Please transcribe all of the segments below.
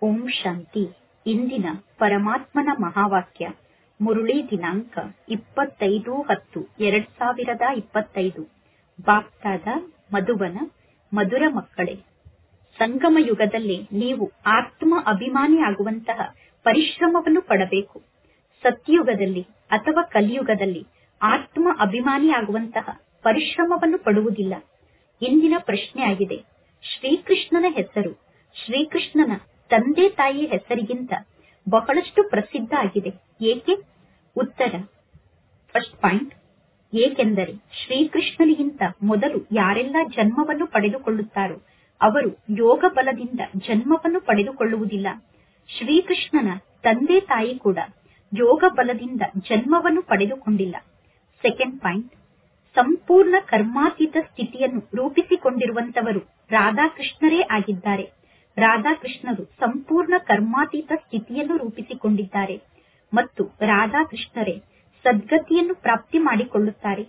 ಓಂ ಶಾಂತಿ ಇಂದಿನ ಪರಮಾತ್ಮನ ಮಹಾವಾಕ್ಯ ಮುರುಳಿ ದಿನಾಂಕ ಇಪ್ಪತ್ತೈದು ಹತ್ತು ಎರಡ್ ಸಾವಿರದ ಇಪ್ಪತ್ತೈದು ಬಾಪ್ತಾದ ಮಧುಬನ ಮಧುರ ಮಕ್ಕಳೇ ಸಂಗಮ ಯುಗದಲ್ಲಿ ನೀವು ಆತ್ಮ ಅಭಿಮಾನಿ ಆಗುವಂತಹ ಪರಿಶ್ರಮವನ್ನು ಪಡಬೇಕು ಸತ್ಯಯುಗದಲ್ಲಿ ಅಥವಾ ಕಲಿಯುಗದಲ್ಲಿ ಆತ್ಮ ಅಭಿಮಾನಿ ಆಗುವಂತಹ ಪರಿಶ್ರಮವನ್ನು ಪಡುವುದಿಲ್ಲ ಇಂದಿನ ಪ್ರಶ್ನೆಯಾಗಿದೆ ಶ್ರೀಕೃಷ್ಣನ ಹೆಸರು ಶ್ರೀಕೃಷ್ಣನ ತಂದೆ ತಾಯಿ ಹೆಸರಿಗಿಂತ ಬಹಳಷ್ಟು ಪ್ರಸಿದ್ಧ ಆಗಿದೆ ಏಕೆ ಉತ್ತರ ಫಸ್ಟ್ ಪಾಯಿಂಟ್ ಏಕೆಂದರೆ ಶ್ರೀಕೃಷ್ಣನಿಗಿಂತ ಮೊದಲು ಯಾರೆಲ್ಲ ಜನ್ಮವನ್ನು ಪಡೆದುಕೊಳ್ಳುತ್ತಾರೋ ಅವರು ಯೋಗ ಬಲದಿಂದ ಜನ್ಮವನ್ನು ಪಡೆದುಕೊಳ್ಳುವುದಿಲ್ಲ ಶ್ರೀಕೃಷ್ಣನ ತಂದೆ ತಾಯಿ ಕೂಡ ಯೋಗ ಬಲದಿಂದ ಜನ್ಮವನ್ನು ಪಡೆದುಕೊಂಡಿಲ್ಲ ಸೆಕೆಂಡ್ ಪಾಯಿಂಟ್ ಸಂಪೂರ್ಣ ಕರ್ಮಾತೀತ ಸ್ಥಿತಿಯನ್ನು ರೂಪಿಸಿಕೊಂಡಿರುವಂತವರು ರಾಧಾಕೃಷ್ಣರೇ ಆಗಿದ್ದಾರೆ ರಾಧಾಕೃಷ್ಣರು ಸಂಪೂರ್ಣ ಕರ್ಮಾತೀತ ಸ್ಥಿತಿಯನ್ನು ರೂಪಿಸಿಕೊಂಡಿದ್ದಾರೆ ಮತ್ತು ರಾಧಾಕೃಷ್ಣರೇ ಸದ್ಗತಿಯನ್ನು ಪ್ರಾಪ್ತಿ ಮಾಡಿಕೊಳ್ಳುತ್ತಾರೆ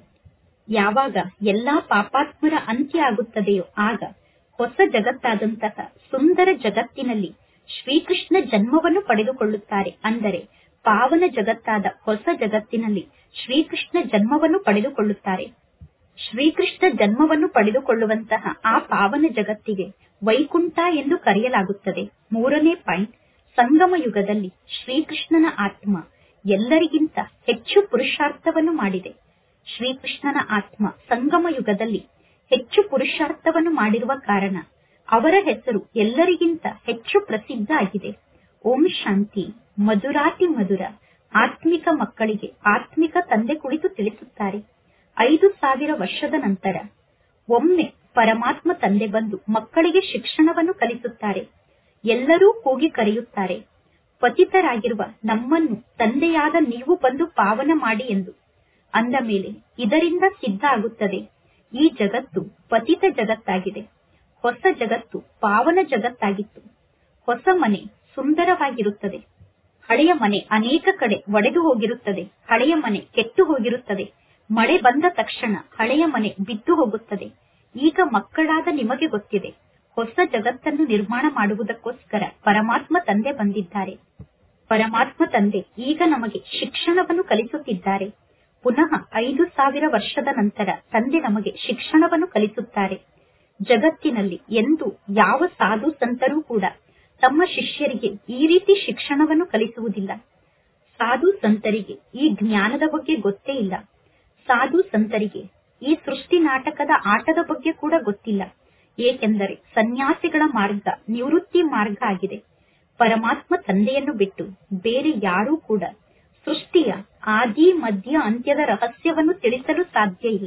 ಯಾವಾಗ ಎಲ್ಲಾ ಪಾಪಾತ್ಮರ ಅಂತ್ಯ ಆಗುತ್ತದೆಯೋ ಆಗ ಹೊಸ ಜಗತ್ತಾದಂತಹ ಸುಂದರ ಜಗತ್ತಿನಲ್ಲಿ ಶ್ರೀಕೃಷ್ಣ ಜನ್ಮವನ್ನು ಪಡೆದುಕೊಳ್ಳುತ್ತಾರೆ ಅಂದರೆ ಪಾವನ ಜಗತ್ತಾದ ಹೊಸ ಜಗತ್ತಿನಲ್ಲಿ ಶ್ರೀಕೃಷ್ಣ ಜನ್ಮವನ್ನು ಪಡೆದುಕೊಳ್ಳುತ್ತಾರೆ ಶ್ರೀಕೃಷ್ಣ ಜನ್ಮವನ್ನು ಪಡೆದುಕೊಳ್ಳುವಂತಹ ಆ ಪಾವನ ಜಗತ್ತಿಗೆ ವೈಕುಂಠ ಎಂದು ಕರೆಯಲಾಗುತ್ತದೆ ಮೂರನೇ ಪಾಯಿಂಟ್ ಸಂಗಮ ಯುಗದಲ್ಲಿ ಶ್ರೀಕೃಷ್ಣನ ಆತ್ಮ ಎಲ್ಲರಿಗಿಂತ ಹೆಚ್ಚು ಪುರುಷಾರ್ಥವನ್ನು ಮಾಡಿದೆ ಶ್ರೀಕೃಷ್ಣನ ಆತ್ಮ ಸಂಗಮ ಯುಗದಲ್ಲಿ ಹೆಚ್ಚು ಪುರುಷಾರ್ಥವನ್ನು ಮಾಡಿರುವ ಕಾರಣ ಅವರ ಹೆಸರು ಎಲ್ಲರಿಗಿಂತ ಹೆಚ್ಚು ಪ್ರಸಿದ್ಧ ಆಗಿದೆ ಓಂ ಶಾಂತಿ ಮಧುರಾತಿ ಮಧುರ ಆತ್ಮಿಕ ಮಕ್ಕಳಿಗೆ ಆತ್ಮಿಕ ತಂದೆ ಕುಳಿತು ತಿಳಿಸುತ್ತಾರೆ ಐದು ಸಾವಿರ ವರ್ಷದ ನಂತರ ಒಮ್ಮೆ ಪರಮಾತ್ಮ ತಂದೆ ಬಂದು ಮಕ್ಕಳಿಗೆ ಶಿಕ್ಷಣವನ್ನು ಕಲಿಸುತ್ತಾರೆ ಎಲ್ಲರೂ ಕೂಗಿ ಕರೆಯುತ್ತಾರೆ ಪತಿತರಾಗಿರುವ ನಮ್ಮನ್ನು ತಂದೆಯಾದ ನೀವು ಬಂದು ಪಾವನ ಮಾಡಿ ಎಂದು ಅಂದ ಮೇಲೆ ಇದರಿಂದ ಸಿದ್ಧ ಆಗುತ್ತದೆ ಈ ಜಗತ್ತು ಪತಿತ ಜಗತ್ತಾಗಿದೆ ಹೊಸ ಜಗತ್ತು ಪಾವನ ಜಗತ್ತಾಗಿತ್ತು ಹೊಸ ಮನೆ ಸುಂದರವಾಗಿರುತ್ತದೆ ಹಳೆಯ ಮನೆ ಅನೇಕ ಕಡೆ ಒಡೆದು ಹೋಗಿರುತ್ತದೆ ಹಳೆಯ ಮನೆ ಕೆಟ್ಟು ಹೋಗಿರುತ್ತದೆ ಮಳೆ ಬಂದ ತಕ್ಷಣ ಹಳೆಯ ಮನೆ ಬಿದ್ದು ಹೋಗುತ್ತದೆ ಈಗ ಮಕ್ಕಳಾದ ನಿಮಗೆ ಗೊತ್ತಿದೆ ಹೊಸ ಜಗತ್ತನ್ನು ನಿರ್ಮಾಣ ಮಾಡುವುದಕ್ಕೋಸ್ಕರ ಪರಮಾತ್ಮ ತಂದೆ ಬಂದಿದ್ದಾರೆ ಪರಮಾತ್ಮ ತಂದೆ ಈಗ ನಮಗೆ ಶಿಕ್ಷಣವನ್ನು ಕಲಿಸುತ್ತಿದ್ದಾರೆ ಪುನಃ ಐದು ಸಾವಿರ ವರ್ಷದ ನಂತರ ತಂದೆ ನಮಗೆ ಶಿಕ್ಷಣವನ್ನು ಕಲಿಸುತ್ತಾರೆ ಜಗತ್ತಿನಲ್ಲಿ ಎಂದು ಯಾವ ಸಾಧು ಸಂತರೂ ಕೂಡ ತಮ್ಮ ಶಿಷ್ಯರಿಗೆ ಈ ರೀತಿ ಶಿಕ್ಷಣವನ್ನು ಕಲಿಸುವುದಿಲ್ಲ ಸಾಧು ಸಂತರಿಗೆ ಈ ಜ್ಞಾನದ ಬಗ್ಗೆ ಗೊತ್ತೇ ಇಲ್ಲ ಸಾಧು ಸಂತರಿಗೆ ಈ ಸೃಷ್ಟಿ ನಾಟಕದ ಆಟದ ಬಗ್ಗೆ ಕೂಡ ಗೊತ್ತಿಲ್ಲ ಏಕೆಂದರೆ ಸನ್ಯಾಸಿಗಳ ಮಾರ್ಗ ನಿವೃತ್ತಿ ಮಾರ್ಗ ಆಗಿದೆ ಪರಮಾತ್ಮ ತಂದೆಯನ್ನು ಬಿಟ್ಟು ಬೇರೆ ಯಾರೂ ಕೂಡ ಸೃಷ್ಟಿಯ ಆದಿ ಮಧ್ಯ ಅಂತ್ಯದ ರಹಸ್ಯವನ್ನು ತಿಳಿಸಲು ಸಾಧ್ಯ ಇಲ್ಲ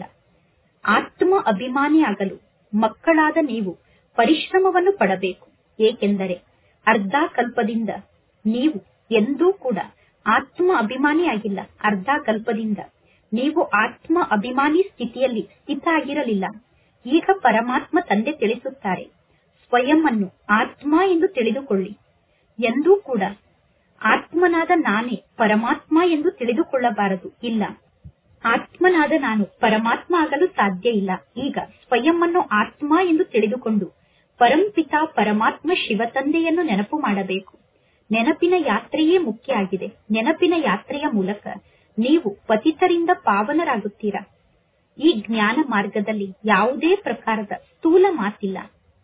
ಆತ್ಮ ಅಭಿಮಾನಿಯಾಗಲು ಮಕ್ಕಳಾದ ನೀವು ಪರಿಶ್ರಮವನ್ನು ಪಡಬೇಕು ಏಕೆಂದರೆ ಅರ್ಧ ಕಲ್ಪದಿಂದ ನೀವು ಎಂದೂ ಕೂಡ ಆತ್ಮ ಅಭಿಮಾನಿಯಾಗಿಲ್ಲ ಅರ್ಧ ಕಲ್ಪದಿಂದ ನೀವು ಆತ್ಮ ಅಭಿಮಾನಿ ಸ್ಥಿತಿಯಲ್ಲಿ ಸ್ಥಿತ ಆಗಿರಲಿಲ್ಲ ಈಗ ಪರಮಾತ್ಮ ತಂದೆ ತಿಳಿಸುತ್ತಾರೆ ಸ್ವಯಂ ಅನ್ನು ಆತ್ಮ ಎಂದು ತಿಳಿದುಕೊಳ್ಳಿ ಎಂದೂ ಕೂಡ ಆತ್ಮನಾದ ನಾನೇ ಪರಮಾತ್ಮ ಎಂದು ತಿಳಿದುಕೊಳ್ಳಬಾರದು ಇಲ್ಲ ಆತ್ಮನಾದ ನಾನು ಪರಮಾತ್ಮ ಆಗಲು ಸಾಧ್ಯ ಇಲ್ಲ ಈಗ ಸ್ವಯಂ ಅನ್ನು ಆತ್ಮ ಎಂದು ತಿಳಿದುಕೊಂಡು ಪರಂಪಿತ ಪರಮಾತ್ಮ ಶಿವ ತಂದೆಯನ್ನು ನೆನಪು ಮಾಡಬೇಕು ನೆನಪಿನ ಯಾತ್ರೆಯೇ ಮುಖ್ಯ ಆಗಿದೆ ನೆನಪಿನ ಯಾತ್ರೆಯ ಮೂಲಕ ನೀವು ಪತಿತರಿಂದ ಪಾವನರಾಗುತ್ತೀರಾ ಈ ಜ್ಞಾನ ಮಾರ್ಗದಲ್ಲಿ ಯಾವುದೇ ಪ್ರಕಾರದ ಸ್ಥೂಲ ಮಾತಿಲ್ಲ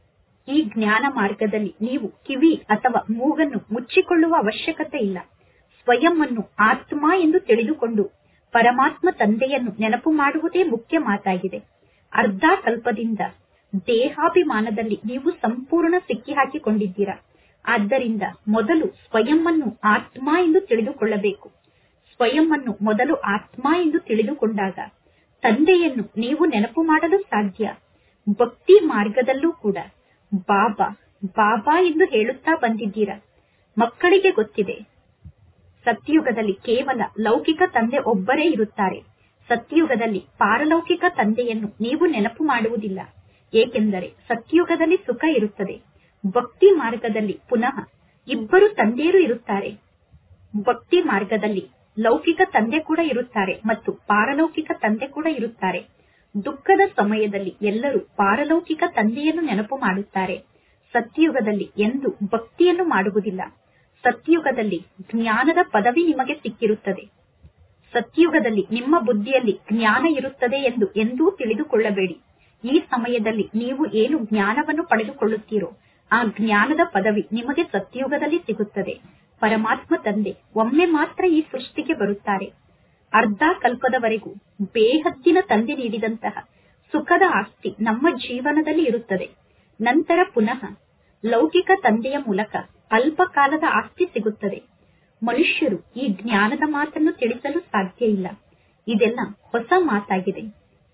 ಈ ಜ್ಞಾನ ಮಾರ್ಗದಲ್ಲಿ ನೀವು ಕಿವಿ ಅಥವಾ ಮೂಗನ್ನು ಮುಚ್ಚಿಕೊಳ್ಳುವ ಅವಶ್ಯಕತೆ ಇಲ್ಲ ಸ್ವಯಂ ಅನ್ನು ಆತ್ಮ ಎಂದು ತಿಳಿದುಕೊಂಡು ಪರಮಾತ್ಮ ತಂದೆಯನ್ನು ನೆನಪು ಮಾಡುವುದೇ ಮುಖ್ಯ ಮಾತಾಗಿದೆ ಅರ್ಧ ಕಲ್ಪದಿಂದ ದೇಹಾಭಿಮಾನದಲ್ಲಿ ನೀವು ಸಂಪೂರ್ಣ ಸಿಕ್ಕಿ ಹಾಕಿಕೊಂಡಿದ್ದೀರಾ ಆದ್ದರಿಂದ ಮೊದಲು ಸ್ವಯಂ ಅನ್ನು ಆತ್ಮ ಎಂದು ತಿಳಿದುಕೊಳ್ಳಬೇಕು ಸ್ವಯಂ ಅನ್ನು ಮೊದಲು ಆತ್ಮ ಎಂದು ತಿಳಿದುಕೊಂಡಾಗ ತಂದೆಯನ್ನು ನೀವು ನೆನಪು ಮಾಡಲು ಸಾಧ್ಯ ಭಕ್ತಿ ಮಾರ್ಗದಲ್ಲೂ ಕೂಡ ಬಾಬಾ ಬಾಬಾ ಎಂದು ಹೇಳುತ್ತಾ ಬಂದಿದ್ದೀರಾ ಮಕ್ಕಳಿಗೆ ಗೊತ್ತಿದೆ ಸತ್ಯಯುಗದಲ್ಲಿ ಕೇವಲ ಲೌಕಿಕ ತಂದೆ ಒಬ್ಬರೇ ಇರುತ್ತಾರೆ ಸತ್ಯಯುಗದಲ್ಲಿ ಪಾರಲೌಕಿಕ ತಂದೆಯನ್ನು ನೀವು ನೆನಪು ಮಾಡುವುದಿಲ್ಲ ಏಕೆಂದರೆ ಸತ್ಯಯುಗದಲ್ಲಿ ಸುಖ ಇರುತ್ತದೆ ಭಕ್ತಿ ಮಾರ್ಗದಲ್ಲಿ ಪುನಃ ಇಬ್ಬರು ತಂದೆಯರು ಇರುತ್ತಾರೆ ಭಕ್ತಿ ಮಾರ್ಗದಲ್ಲಿ ಲೌಕಿಕ ತಂದೆ ಕೂಡ ಇರುತ್ತಾರೆ ಮತ್ತು ಪಾರಲೌಕಿಕ ತಂದೆ ಕೂಡ ಇರುತ್ತಾರೆ ದುಃಖದ ಸಮಯದಲ್ಲಿ ಎಲ್ಲರೂ ಪಾರಲೌಕಿಕ ತಂದೆಯನ್ನು ನೆನಪು ಮಾಡುತ್ತಾರೆ ಸತ್ಯುಗದಲ್ಲಿ ಎಂದು ಭಕ್ತಿಯನ್ನು ಮಾಡುವುದಿಲ್ಲ ಸತ್ಯುಗದಲ್ಲಿ ಜ್ಞಾನದ ಪದವಿ ನಿಮಗೆ ಸಿಕ್ಕಿರುತ್ತದೆ ಸತ್ಯುಗದಲ್ಲಿ ನಿಮ್ಮ ಬುದ್ಧಿಯಲ್ಲಿ ಜ್ಞಾನ ಇರುತ್ತದೆ ಎಂದು ಎಂದೂ ತಿಳಿದುಕೊಳ್ಳಬೇಡಿ ಈ ಸಮಯದಲ್ಲಿ ನೀವು ಏನು ಜ್ಞಾನವನ್ನು ಪಡೆದುಕೊಳ್ಳುತ್ತೀರೋ ಆ ಜ್ಞಾನದ ಪದವಿ ನಿಮಗೆ ಸತ್ಯುಗದಲ್ಲಿ ಸಿಗುತ್ತದೆ ಪರಮಾತ್ಮ ತಂದೆ ಒಮ್ಮೆ ಮಾತ್ರ ಈ ಸೃಷ್ಟಿಗೆ ಬರುತ್ತಾರೆ ಅರ್ಧ ಕಲ್ಪದವರೆಗೂ ಬೇಹದ್ದಿನ ತಂದೆ ನೀಡಿದಂತಹ ಸುಖದ ಆಸ್ತಿ ನಮ್ಮ ಜೀವನದಲ್ಲಿ ಇರುತ್ತದೆ ನಂತರ ಪುನಃ ಲೌಕಿಕ ತಂದೆಯ ಮೂಲಕ ಅಲ್ಪ ಕಾಲದ ಆಸ್ತಿ ಸಿಗುತ್ತದೆ ಮನುಷ್ಯರು ಈ ಜ್ಞಾನದ ಮಾತನ್ನು ತಿಳಿಸಲು ಸಾಧ್ಯ ಇಲ್ಲ ಇದೆಲ್ಲ ಹೊಸ ಮಾತಾಗಿದೆ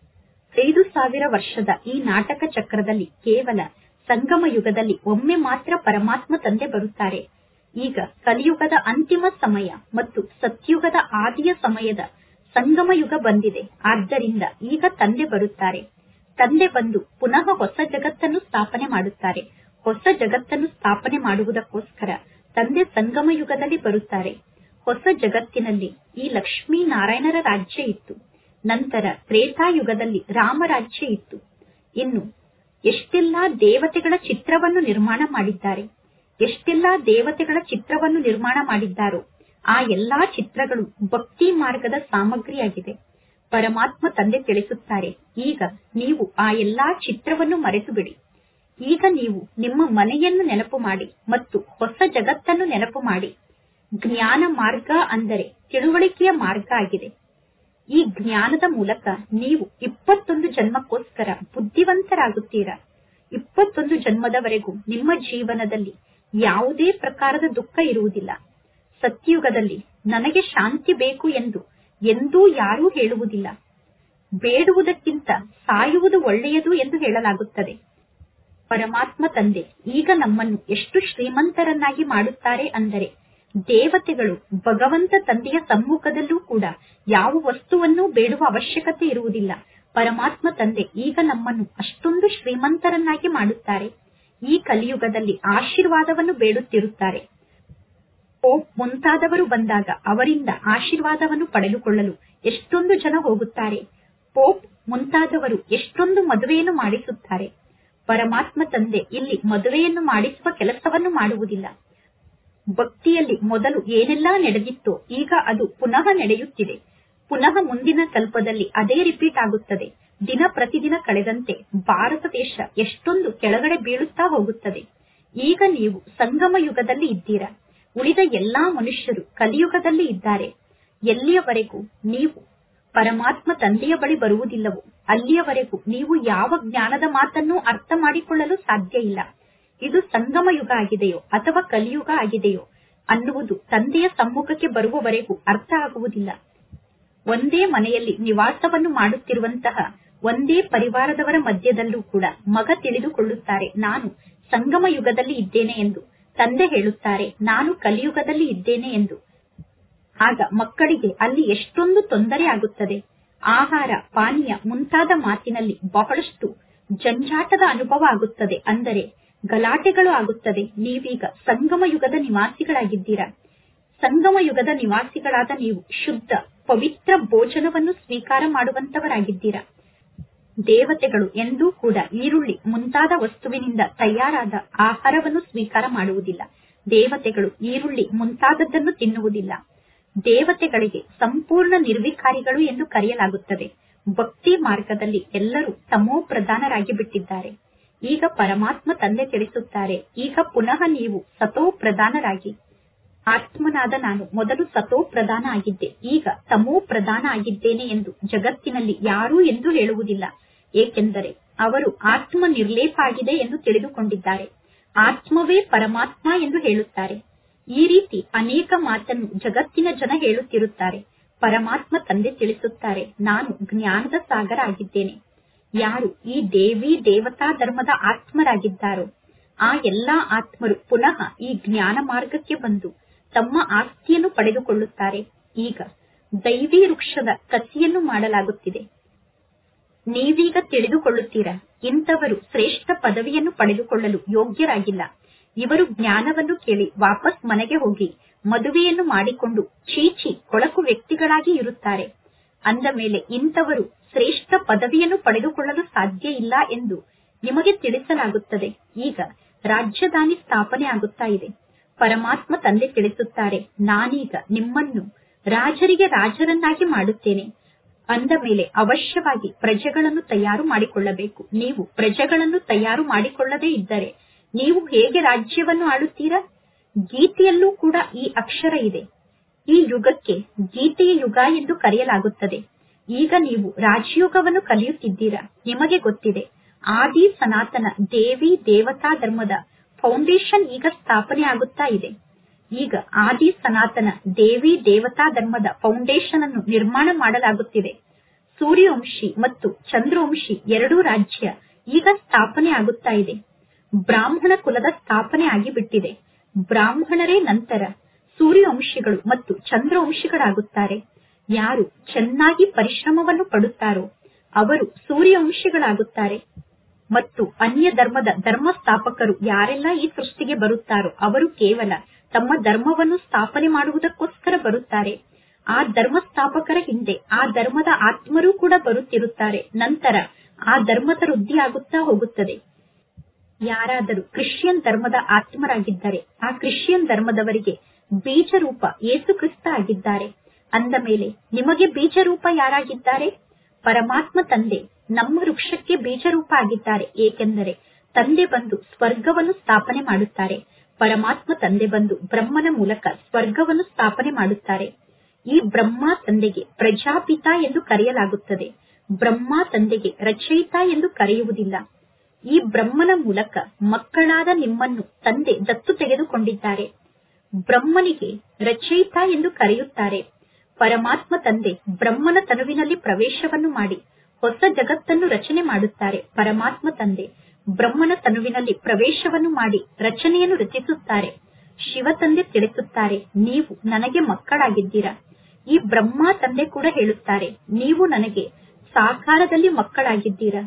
ಐದು ಸಾವಿರ ವರ್ಷದ ಈ ನಾಟಕ ಚಕ್ರದಲ್ಲಿ ಕೇವಲ ಸಂಗಮ ಯುಗದಲ್ಲಿ ಒಮ್ಮೆ ಮಾತ್ರ ಪರಮಾತ್ಮ ತಂದೆ ಬರುತ್ತಾರೆ ಈಗ ಕಲಿಯುಗದ ಅಂತಿಮ ಸಮಯ ಮತ್ತು ಸತ್ಯುಗದ ಆದಿಯ ಸಮಯದ ಸಂಗಮ ಯುಗ ಬಂದಿದೆ ಆದ್ದರಿಂದ ಈಗ ತಂದೆ ಬರುತ್ತಾರೆ ತಂದೆ ಬಂದು ಪುನಃ ಹೊಸ ಜಗತ್ತನ್ನು ಸ್ಥಾಪನೆ ಮಾಡುತ್ತಾರೆ ಹೊಸ ಜಗತ್ತನ್ನು ಸ್ಥಾಪನೆ ಮಾಡುವುದಕ್ಕೋಸ್ಕರ ತಂದೆ ಸಂಗಮ ಯುಗದಲ್ಲಿ ಬರುತ್ತಾರೆ ಹೊಸ ಜಗತ್ತಿನಲ್ಲಿ ಈ ಲಕ್ಷ್ಮೀ ನಾರಾಯಣರ ರಾಜ್ಯ ಇತ್ತು ನಂತರ ತ್ರೇತಾಯುಗದಲ್ಲಿ ರಾಮ ರಾಜ್ಯ ಇತ್ತು ಇನ್ನು ಎಷ್ಟೆಲ್ಲಾ ದೇವತೆಗಳ ಚಿತ್ರವನ್ನು ನಿರ್ಮಾಣ ಮಾಡಿದ್ದಾರೆ ಎಷ್ಟೆಲ್ಲಾ ದೇವತೆಗಳ ಚಿತ್ರವನ್ನು ನಿರ್ಮಾಣ ಮಾಡಿದ್ದಾರೋ ಆ ಎಲ್ಲಾ ಚಿತ್ರಗಳು ಭಕ್ತಿ ಮಾರ್ಗದ ಸಾಮಗ್ರಿಯಾಗಿದೆ ಪರಮಾತ್ಮ ತಂದೆ ತಿಳಿಸುತ್ತಾರೆ ಈಗ ನೀವು ಆ ಎಲ್ಲಾ ಚಿತ್ರವನ್ನು ಮರೆತು ಬಿಡಿ ಈಗ ನೀವು ನಿಮ್ಮ ಮನೆಯನ್ನು ನೆನಪು ಮಾಡಿ ಮತ್ತು ಹೊಸ ಜಗತ್ತನ್ನು ನೆನಪು ಮಾಡಿ ಜ್ಞಾನ ಮಾರ್ಗ ಅಂದರೆ ತಿಳುವಳಿಕೆಯ ಮಾರ್ಗ ಆಗಿದೆ ಈ ಜ್ಞಾನದ ಮೂಲಕ ನೀವು ಇಪ್ಪತ್ತೊಂದು ಜನ್ಮಕ್ಕೋಸ್ಕರ ಬುದ್ಧಿವಂತರಾಗುತ್ತೀರಾ ಇಪ್ಪತ್ತೊಂದು ಜನ್ಮದವರೆಗೂ ನಿಮ್ಮ ಜೀವನದಲ್ಲಿ ಯಾವುದೇ ಪ್ರಕಾರದ ದುಃಖ ಇರುವುದಿಲ್ಲ ಸತ್ಯುಗದಲ್ಲಿ ನನಗೆ ಶಾಂತಿ ಬೇಕು ಎಂದು ಎಂದೂ ಯಾರೂ ಹೇಳುವುದಿಲ್ಲ ಬೇಡುವುದಕ್ಕಿಂತ ಸಾಯುವುದು ಒಳ್ಳೆಯದು ಎಂದು ಹೇಳಲಾಗುತ್ತದೆ ಪರಮಾತ್ಮ ತಂದೆ ಈಗ ನಮ್ಮನ್ನು ಎಷ್ಟು ಶ್ರೀಮಂತರನ್ನಾಗಿ ಮಾಡುತ್ತಾರೆ ಅಂದರೆ ದೇವತೆಗಳು ಭಗವಂತ ತಂದೆಯ ಸಮ್ಮುಖದಲ್ಲೂ ಕೂಡ ಯಾವ ವಸ್ತುವನ್ನೂ ಬೇಡುವ ಅವಶ್ಯಕತೆ ಇರುವುದಿಲ್ಲ ಪರಮಾತ್ಮ ತಂದೆ ಈಗ ನಮ್ಮನ್ನು ಅಷ್ಟೊಂದು ಶ್ರೀಮಂತರನ್ನಾಗಿ ಮಾಡುತ್ತಾರೆ ಈ ಕಲಿಯುಗದಲ್ಲಿ ಆಶೀರ್ವಾದವನ್ನು ಬೇಡುತ್ತಿರುತ್ತಾರೆ ಪೋಪ್ ಮುಂತಾದವರು ಬಂದಾಗ ಅವರಿಂದ ಆಶೀರ್ವಾದವನ್ನು ಪಡೆದುಕೊಳ್ಳಲು ಎಷ್ಟೊಂದು ಜನ ಹೋಗುತ್ತಾರೆ ಪೋಪ್ ಮುಂತಾದವರು ಎಷ್ಟೊಂದು ಮದುವೆಯನ್ನು ಮಾಡಿಸುತ್ತಾರೆ ಪರಮಾತ್ಮ ತಂದೆ ಇಲ್ಲಿ ಮದುವೆಯನ್ನು ಮಾಡಿಸುವ ಕೆಲಸವನ್ನು ಮಾಡುವುದಿಲ್ಲ ಭಕ್ತಿಯಲ್ಲಿ ಮೊದಲು ಏನೆಲ್ಲಾ ನಡೆದಿತ್ತೋ ಈಗ ಅದು ಪುನಃ ನಡೆಯುತ್ತಿದೆ ಪುನಃ ಮುಂದಿನ ಕಲ್ಪದಲ್ಲಿ ಅದೇ ರಿಪೀಟ್ ಆಗುತ್ತದೆ ದಿನ ಪ್ರತಿದಿನ ಕಳೆದಂತೆ ಭಾರತ ದೇಶ ಎಷ್ಟೊಂದು ಕೆಳಗಡೆ ಬೀಳುತ್ತಾ ಹೋಗುತ್ತದೆ ಈಗ ನೀವು ಸಂಗಮ ಯುಗದಲ್ಲಿ ಇದ್ದೀರಾ ಉಳಿದ ಎಲ್ಲಾ ಮನುಷ್ಯರು ಕಲಿಯುಗದಲ್ಲಿ ಇದ್ದಾರೆ ಎಲ್ಲಿಯವರೆಗೂ ನೀವು ಪರಮಾತ್ಮ ತಂದೆಯ ಬಳಿ ಬರುವುದಿಲ್ಲವೋ ಅಲ್ಲಿಯವರೆಗೂ ನೀವು ಯಾವ ಜ್ಞಾನದ ಮಾತನ್ನೂ ಅರ್ಥ ಮಾಡಿಕೊಳ್ಳಲು ಸಾಧ್ಯ ಇಲ್ಲ ಇದು ಸಂಗಮ ಯುಗ ಆಗಿದೆಯೋ ಅಥವಾ ಕಲಿಯುಗ ಆಗಿದೆಯೋ ಅನ್ನುವುದು ತಂದೆಯ ಸಮ್ಮುಖಕ್ಕೆ ಬರುವವರೆಗೂ ಅರ್ಥ ಆಗುವುದಿಲ್ಲ ಒಂದೇ ಮನೆಯಲ್ಲಿ ನಿವಾಸವನ್ನು ಮಾಡುತ್ತಿರುವಂತಹ ಒಂದೇ ಪರಿವಾರದವರ ಮಧ್ಯದಲ್ಲೂ ಕೂಡ ಮಗ ತಿಳಿದುಕೊಳ್ಳುತ್ತಾರೆ ನಾನು ಸಂಗಮ ಯುಗದಲ್ಲಿ ಇದ್ದೇನೆ ಎಂದು ತಂದೆ ಹೇಳುತ್ತಾರೆ ನಾನು ಕಲಿಯುಗದಲ್ಲಿ ಇದ್ದೇನೆ ಎಂದು ಆಗ ಮಕ್ಕಳಿಗೆ ಅಲ್ಲಿ ಎಷ್ಟೊಂದು ತೊಂದರೆ ಆಗುತ್ತದೆ ಆಹಾರ ಪಾನೀಯ ಮುಂತಾದ ಮಾತಿನಲ್ಲಿ ಬಹಳಷ್ಟು ಜಂಜಾಟದ ಅನುಭವ ಆಗುತ್ತದೆ ಅಂದರೆ ಗಲಾಟೆಗಳು ಆಗುತ್ತದೆ ನೀವೀಗ ಸಂಗಮ ಯುಗದ ನಿವಾಸಿಗಳಾಗಿದ್ದೀರಾ ಸಂಗಮ ಯುಗದ ನಿವಾಸಿಗಳಾದ ನೀವು ಶುದ್ಧ ಪವಿತ್ರ ಭೋಜನವನ್ನು ಸ್ವೀಕಾರ ಮಾಡುವಂತವರಾಗಿದ್ದೀರಾ ದೇವತೆಗಳು ಎಂದೂ ಕೂಡ ಈರುಳ್ಳಿ ಮುಂತಾದ ವಸ್ತುವಿನಿಂದ ತಯಾರಾದ ಆಹಾರವನ್ನು ಸ್ವೀಕಾರ ಮಾಡುವುದಿಲ್ಲ ದೇವತೆಗಳು ಈರುಳ್ಳಿ ಮುಂತಾದದ್ದನ್ನು ತಿನ್ನುವುದಿಲ್ಲ ದೇವತೆಗಳಿಗೆ ಸಂಪೂರ್ಣ ನಿರ್ವಿಕಾರಿಗಳು ಎಂದು ಕರೆಯಲಾಗುತ್ತದೆ ಭಕ್ತಿ ಮಾರ್ಗದಲ್ಲಿ ಎಲ್ಲರೂ ತಮೋ ಪ್ರಧಾನರಾಗಿ ಬಿಟ್ಟಿದ್ದಾರೆ ಈಗ ಪರಮಾತ್ಮ ತಂದೆ ತಿಳಿಸುತ್ತಾರೆ ಈಗ ಪುನಃ ನೀವು ಸತೋ ಪ್ರಧಾನರಾಗಿ ಆತ್ಮನಾದ ನಾನು ಮೊದಲು ಸತೋ ಪ್ರಧಾನ ಆಗಿದ್ದೆ ಈಗ ತಮೋ ಪ್ರಧಾನ ಆಗಿದ್ದೇನೆ ಎಂದು ಜಗತ್ತಿನಲ್ಲಿ ಯಾರೂ ಎಂದು ಹೇಳುವುದಿಲ್ಲ ಏಕೆಂದರೆ ಅವರು ಆತ್ಮ ನಿರ್ಲೇಪ ಆಗಿದೆ ಎಂದು ತಿಳಿದುಕೊಂಡಿದ್ದಾರೆ ಆತ್ಮವೇ ಪರಮಾತ್ಮ ಎಂದು ಹೇಳುತ್ತಾರೆ ಈ ರೀತಿ ಅನೇಕ ಮಾತನ್ನು ಜಗತ್ತಿನ ಜನ ಹೇಳುತ್ತಿರುತ್ತಾರೆ ಪರಮಾತ್ಮ ತಂದೆ ತಿಳಿಸುತ್ತಾರೆ ನಾನು ಜ್ಞಾನದ ಸಾಗರ ಆಗಿದ್ದೇನೆ ಯಾರು ಈ ದೇವಿ ದೇವತಾ ಧರ್ಮದ ಆತ್ಮರಾಗಿದ್ದಾರೋ ಆ ಎಲ್ಲಾ ಆತ್ಮರು ಪುನಃ ಈ ಜ್ಞಾನ ಮಾರ್ಗಕ್ಕೆ ಬಂದು ತಮ್ಮ ಆಸ್ತಿಯನ್ನು ಪಡೆದುಕೊಳ್ಳುತ್ತಾರೆ ಈಗ ದೈವಿ ವೃಕ್ಷದ ಕಸಿಯನ್ನು ಮಾಡಲಾಗುತ್ತಿದೆ ನೀವೀಗ ತಿಳಿದುಕೊಳ್ಳುತ್ತೀರಾ ಇಂಥವರು ಶ್ರೇಷ್ಠ ಪದವಿಯನ್ನು ಪಡೆದುಕೊಳ್ಳಲು ಯೋಗ್ಯರಾಗಿಲ್ಲ ಇವರು ಜ್ಞಾನವನ್ನು ಕೇಳಿ ವಾಪಸ್ ಮನೆಗೆ ಹೋಗಿ ಮದುವೆಯನ್ನು ಮಾಡಿಕೊಂಡು ಚೀಚಿ ಕೊಳಕು ವ್ಯಕ್ತಿಗಳಾಗಿ ಇರುತ್ತಾರೆ ಅಂದ ಮೇಲೆ ಇಂಥವರು ಶ್ರೇಷ್ಠ ಪದವಿಯನ್ನು ಪಡೆದುಕೊಳ್ಳಲು ಸಾಧ್ಯ ಇಲ್ಲ ಎಂದು ನಿಮಗೆ ತಿಳಿಸಲಾಗುತ್ತದೆ ಈಗ ರಾಜ್ಯದಾನಿ ಸ್ಥಾಪನೆ ಆಗುತ್ತಾ ಇದೆ ಪರಮಾತ್ಮ ತಂದೆ ತಿಳಿಸುತ್ತಾರೆ ನಾನೀಗ ನಿಮ್ಮನ್ನು ರಾಜರಿಗೆ ರಾಜರನ್ನಾಗಿ ಮಾಡುತ್ತೇನೆ ಅಂದ ಮೇಲೆ ಅವಶ್ಯವಾಗಿ ಪ್ರಜೆಗಳನ್ನು ತಯಾರು ಮಾಡಿಕೊಳ್ಳಬೇಕು ನೀವು ಪ್ರಜೆಗಳನ್ನು ತಯಾರು ಮಾಡಿಕೊಳ್ಳದೇ ಇದ್ದರೆ ನೀವು ಹೇಗೆ ರಾಜ್ಯವನ್ನು ಆಳುತ್ತೀರಾ ಗೀತೆಯಲ್ಲೂ ಕೂಡ ಈ ಅಕ್ಷರ ಇದೆ ಈ ಯುಗಕ್ಕೆ ಗೀತೆಯ ಯುಗ ಎಂದು ಕರೆಯಲಾಗುತ್ತದೆ ಈಗ ನೀವು ರಾಜಯೋಗವನ್ನು ಕಲಿಯುತ್ತಿದ್ದೀರಾ ನಿಮಗೆ ಗೊತ್ತಿದೆ ಆದಿ ಸನಾತನ ದೇವಿ ದೇವತಾ ಧರ್ಮದ ಫೌಂಡೇಶನ್ ಈಗ ಸ್ಥಾಪನೆ ಆಗುತ್ತಾ ಇದೆ ಈಗ ಆದಿ ಸನಾತನ ದೇವಿ ದೇವತಾ ಧರ್ಮದ ಫೌಂಡೇಶನ್ ಅನ್ನು ನಿರ್ಮಾಣ ಮಾಡಲಾಗುತ್ತಿದೆ ಸೂರ್ಯವಂಶಿ ಮತ್ತು ಚಂದ್ರವಂಶಿ ಎರಡೂ ರಾಜ್ಯ ಈಗ ಸ್ಥಾಪನೆ ಆಗುತ್ತಾ ಇದೆ ಬ್ರಾಹ್ಮಣ ಕುಲದ ಸ್ಥಾಪನೆ ಆಗಿಬಿಟ್ಟಿದೆ ಬ್ರಾಹ್ಮಣರೇ ನಂತರ ಸೂರ್ಯವಂಶಿಗಳು ಮತ್ತು ಚಂದ್ರವಂಶಿಗಳಾಗುತ್ತಾರೆ ಯಾರು ಚೆನ್ನಾಗಿ ಪರಿಶ್ರಮವನ್ನು ಪಡುತ್ತಾರೋ ಅವರು ಸೂರ್ಯವಂಶಿಗಳಾಗುತ್ತಾರೆ ಮತ್ತು ಅನ್ಯ ಧರ್ಮದ ಧರ್ಮ ಸ್ಥಾಪಕರು ಯಾರೆಲ್ಲ ಈ ಸೃಷ್ಟಿಗೆ ಬರುತ್ತಾರೋ ಅವರು ಕೇವಲ ತಮ್ಮ ಧರ್ಮವನ್ನು ಸ್ಥಾಪನೆ ಮಾಡುವುದಕ್ಕೋಸ್ಕರ ಬರುತ್ತಾರೆ ಆ ಧರ್ಮ ಸ್ಥಾಪಕರ ಹಿಂದೆ ಆ ಧರ್ಮದ ಆತ್ಮರೂ ಕೂಡ ಬರುತ್ತಿರುತ್ತಾರೆ ನಂತರ ಆ ಧರ್ಮದ ವೃದ್ಧಿ ಆಗುತ್ತಾ ಹೋಗುತ್ತದೆ ಯಾರಾದರೂ ಕ್ರಿಶ್ಚಿಯನ್ ಧರ್ಮದ ಆತ್ಮರಾಗಿದ್ದರೆ ಆ ಕ್ರಿಶ್ಚಿಯನ್ ಧರ್ಮದವರಿಗೆ ಬೀಜ ರೂಪ ಯೇಸು ಕ್ರಿಸ್ತ ಆಗಿದ್ದಾರೆ ಅಂದ ಮೇಲೆ ನಿಮಗೆ ಬೀಜ ರೂಪ ಯಾರಾಗಿದ್ದಾರೆ ಪರಮಾತ್ಮ ತಂದೆ ನಮ್ಮ ವೃಕ್ಷಕ್ಕೆ ಬೀಜ ರೂಪ ಆಗಿದ್ದಾರೆ ಏಕೆಂದರೆ ತಂದೆ ಬಂದು ಸ್ವರ್ಗವನ್ನು ಸ್ಥಾಪನೆ ಮಾಡುತ್ತಾರೆ ಪರಮಾತ್ಮ ತಂದೆ ಬಂದು ಬ್ರಹ್ಮನ ಮೂಲಕ ಸ್ವರ್ಗವನ್ನು ಸ್ಥಾಪನೆ ಮಾಡುತ್ತಾರೆ ಈ ಬ್ರಹ್ಮ ತಂದೆಗೆ ಪ್ರಜಾಪಿತ ಎಂದು ಕರೆಯಲಾಗುತ್ತದೆ ಬ್ರಹ್ಮ ತಂದೆಗೆ ರಚಯಿತ ಎಂದು ಕರೆಯುವುದಿಲ್ಲ ಈ ಬ್ರಹ್ಮನ ಮೂಲಕ ಮಕ್ಕಳಾದ ನಿಮ್ಮನ್ನು ತಂದೆ ದತ್ತು ತೆಗೆದುಕೊಂಡಿದ್ದಾರೆ ಬ್ರಹ್ಮನಿಗೆ ರಚಯಿತ ಎಂದು ಕರೆಯುತ್ತಾರೆ ಪರಮಾತ್ಮ ತಂದೆ ಬ್ರಹ್ಮನ ತನುವಿನಲ್ಲಿ ಪ್ರವೇಶವನ್ನು ಮಾಡಿ ಹೊಸ ಜಗತ್ತನ್ನು ರಚನೆ ಮಾಡುತ್ತಾರೆ ಪರಮಾತ್ಮ ತಂದೆ ಬ್ರಹ್ಮನ ತನುವಿನಲ್ಲಿ ಪ್ರವೇಶವನ್ನು ಮಾಡಿ ರಚನೆಯನ್ನು ರಚಿಸುತ್ತಾರೆ ಶಿವ ತಂದೆ ತಿಳಿಸುತ್ತಾರೆ ನೀವು ನನಗೆ ಮಕ್ಕಳಾಗಿದ್ದೀರಾ ಈ ಬ್ರಹ್ಮ ತಂದೆ ಕೂಡ ಹೇಳುತ್ತಾರೆ ನೀವು ನನಗೆ ಸಾಕಾರದಲ್ಲಿ ಮಕ್ಕಳಾಗಿದ್ದೀರಾ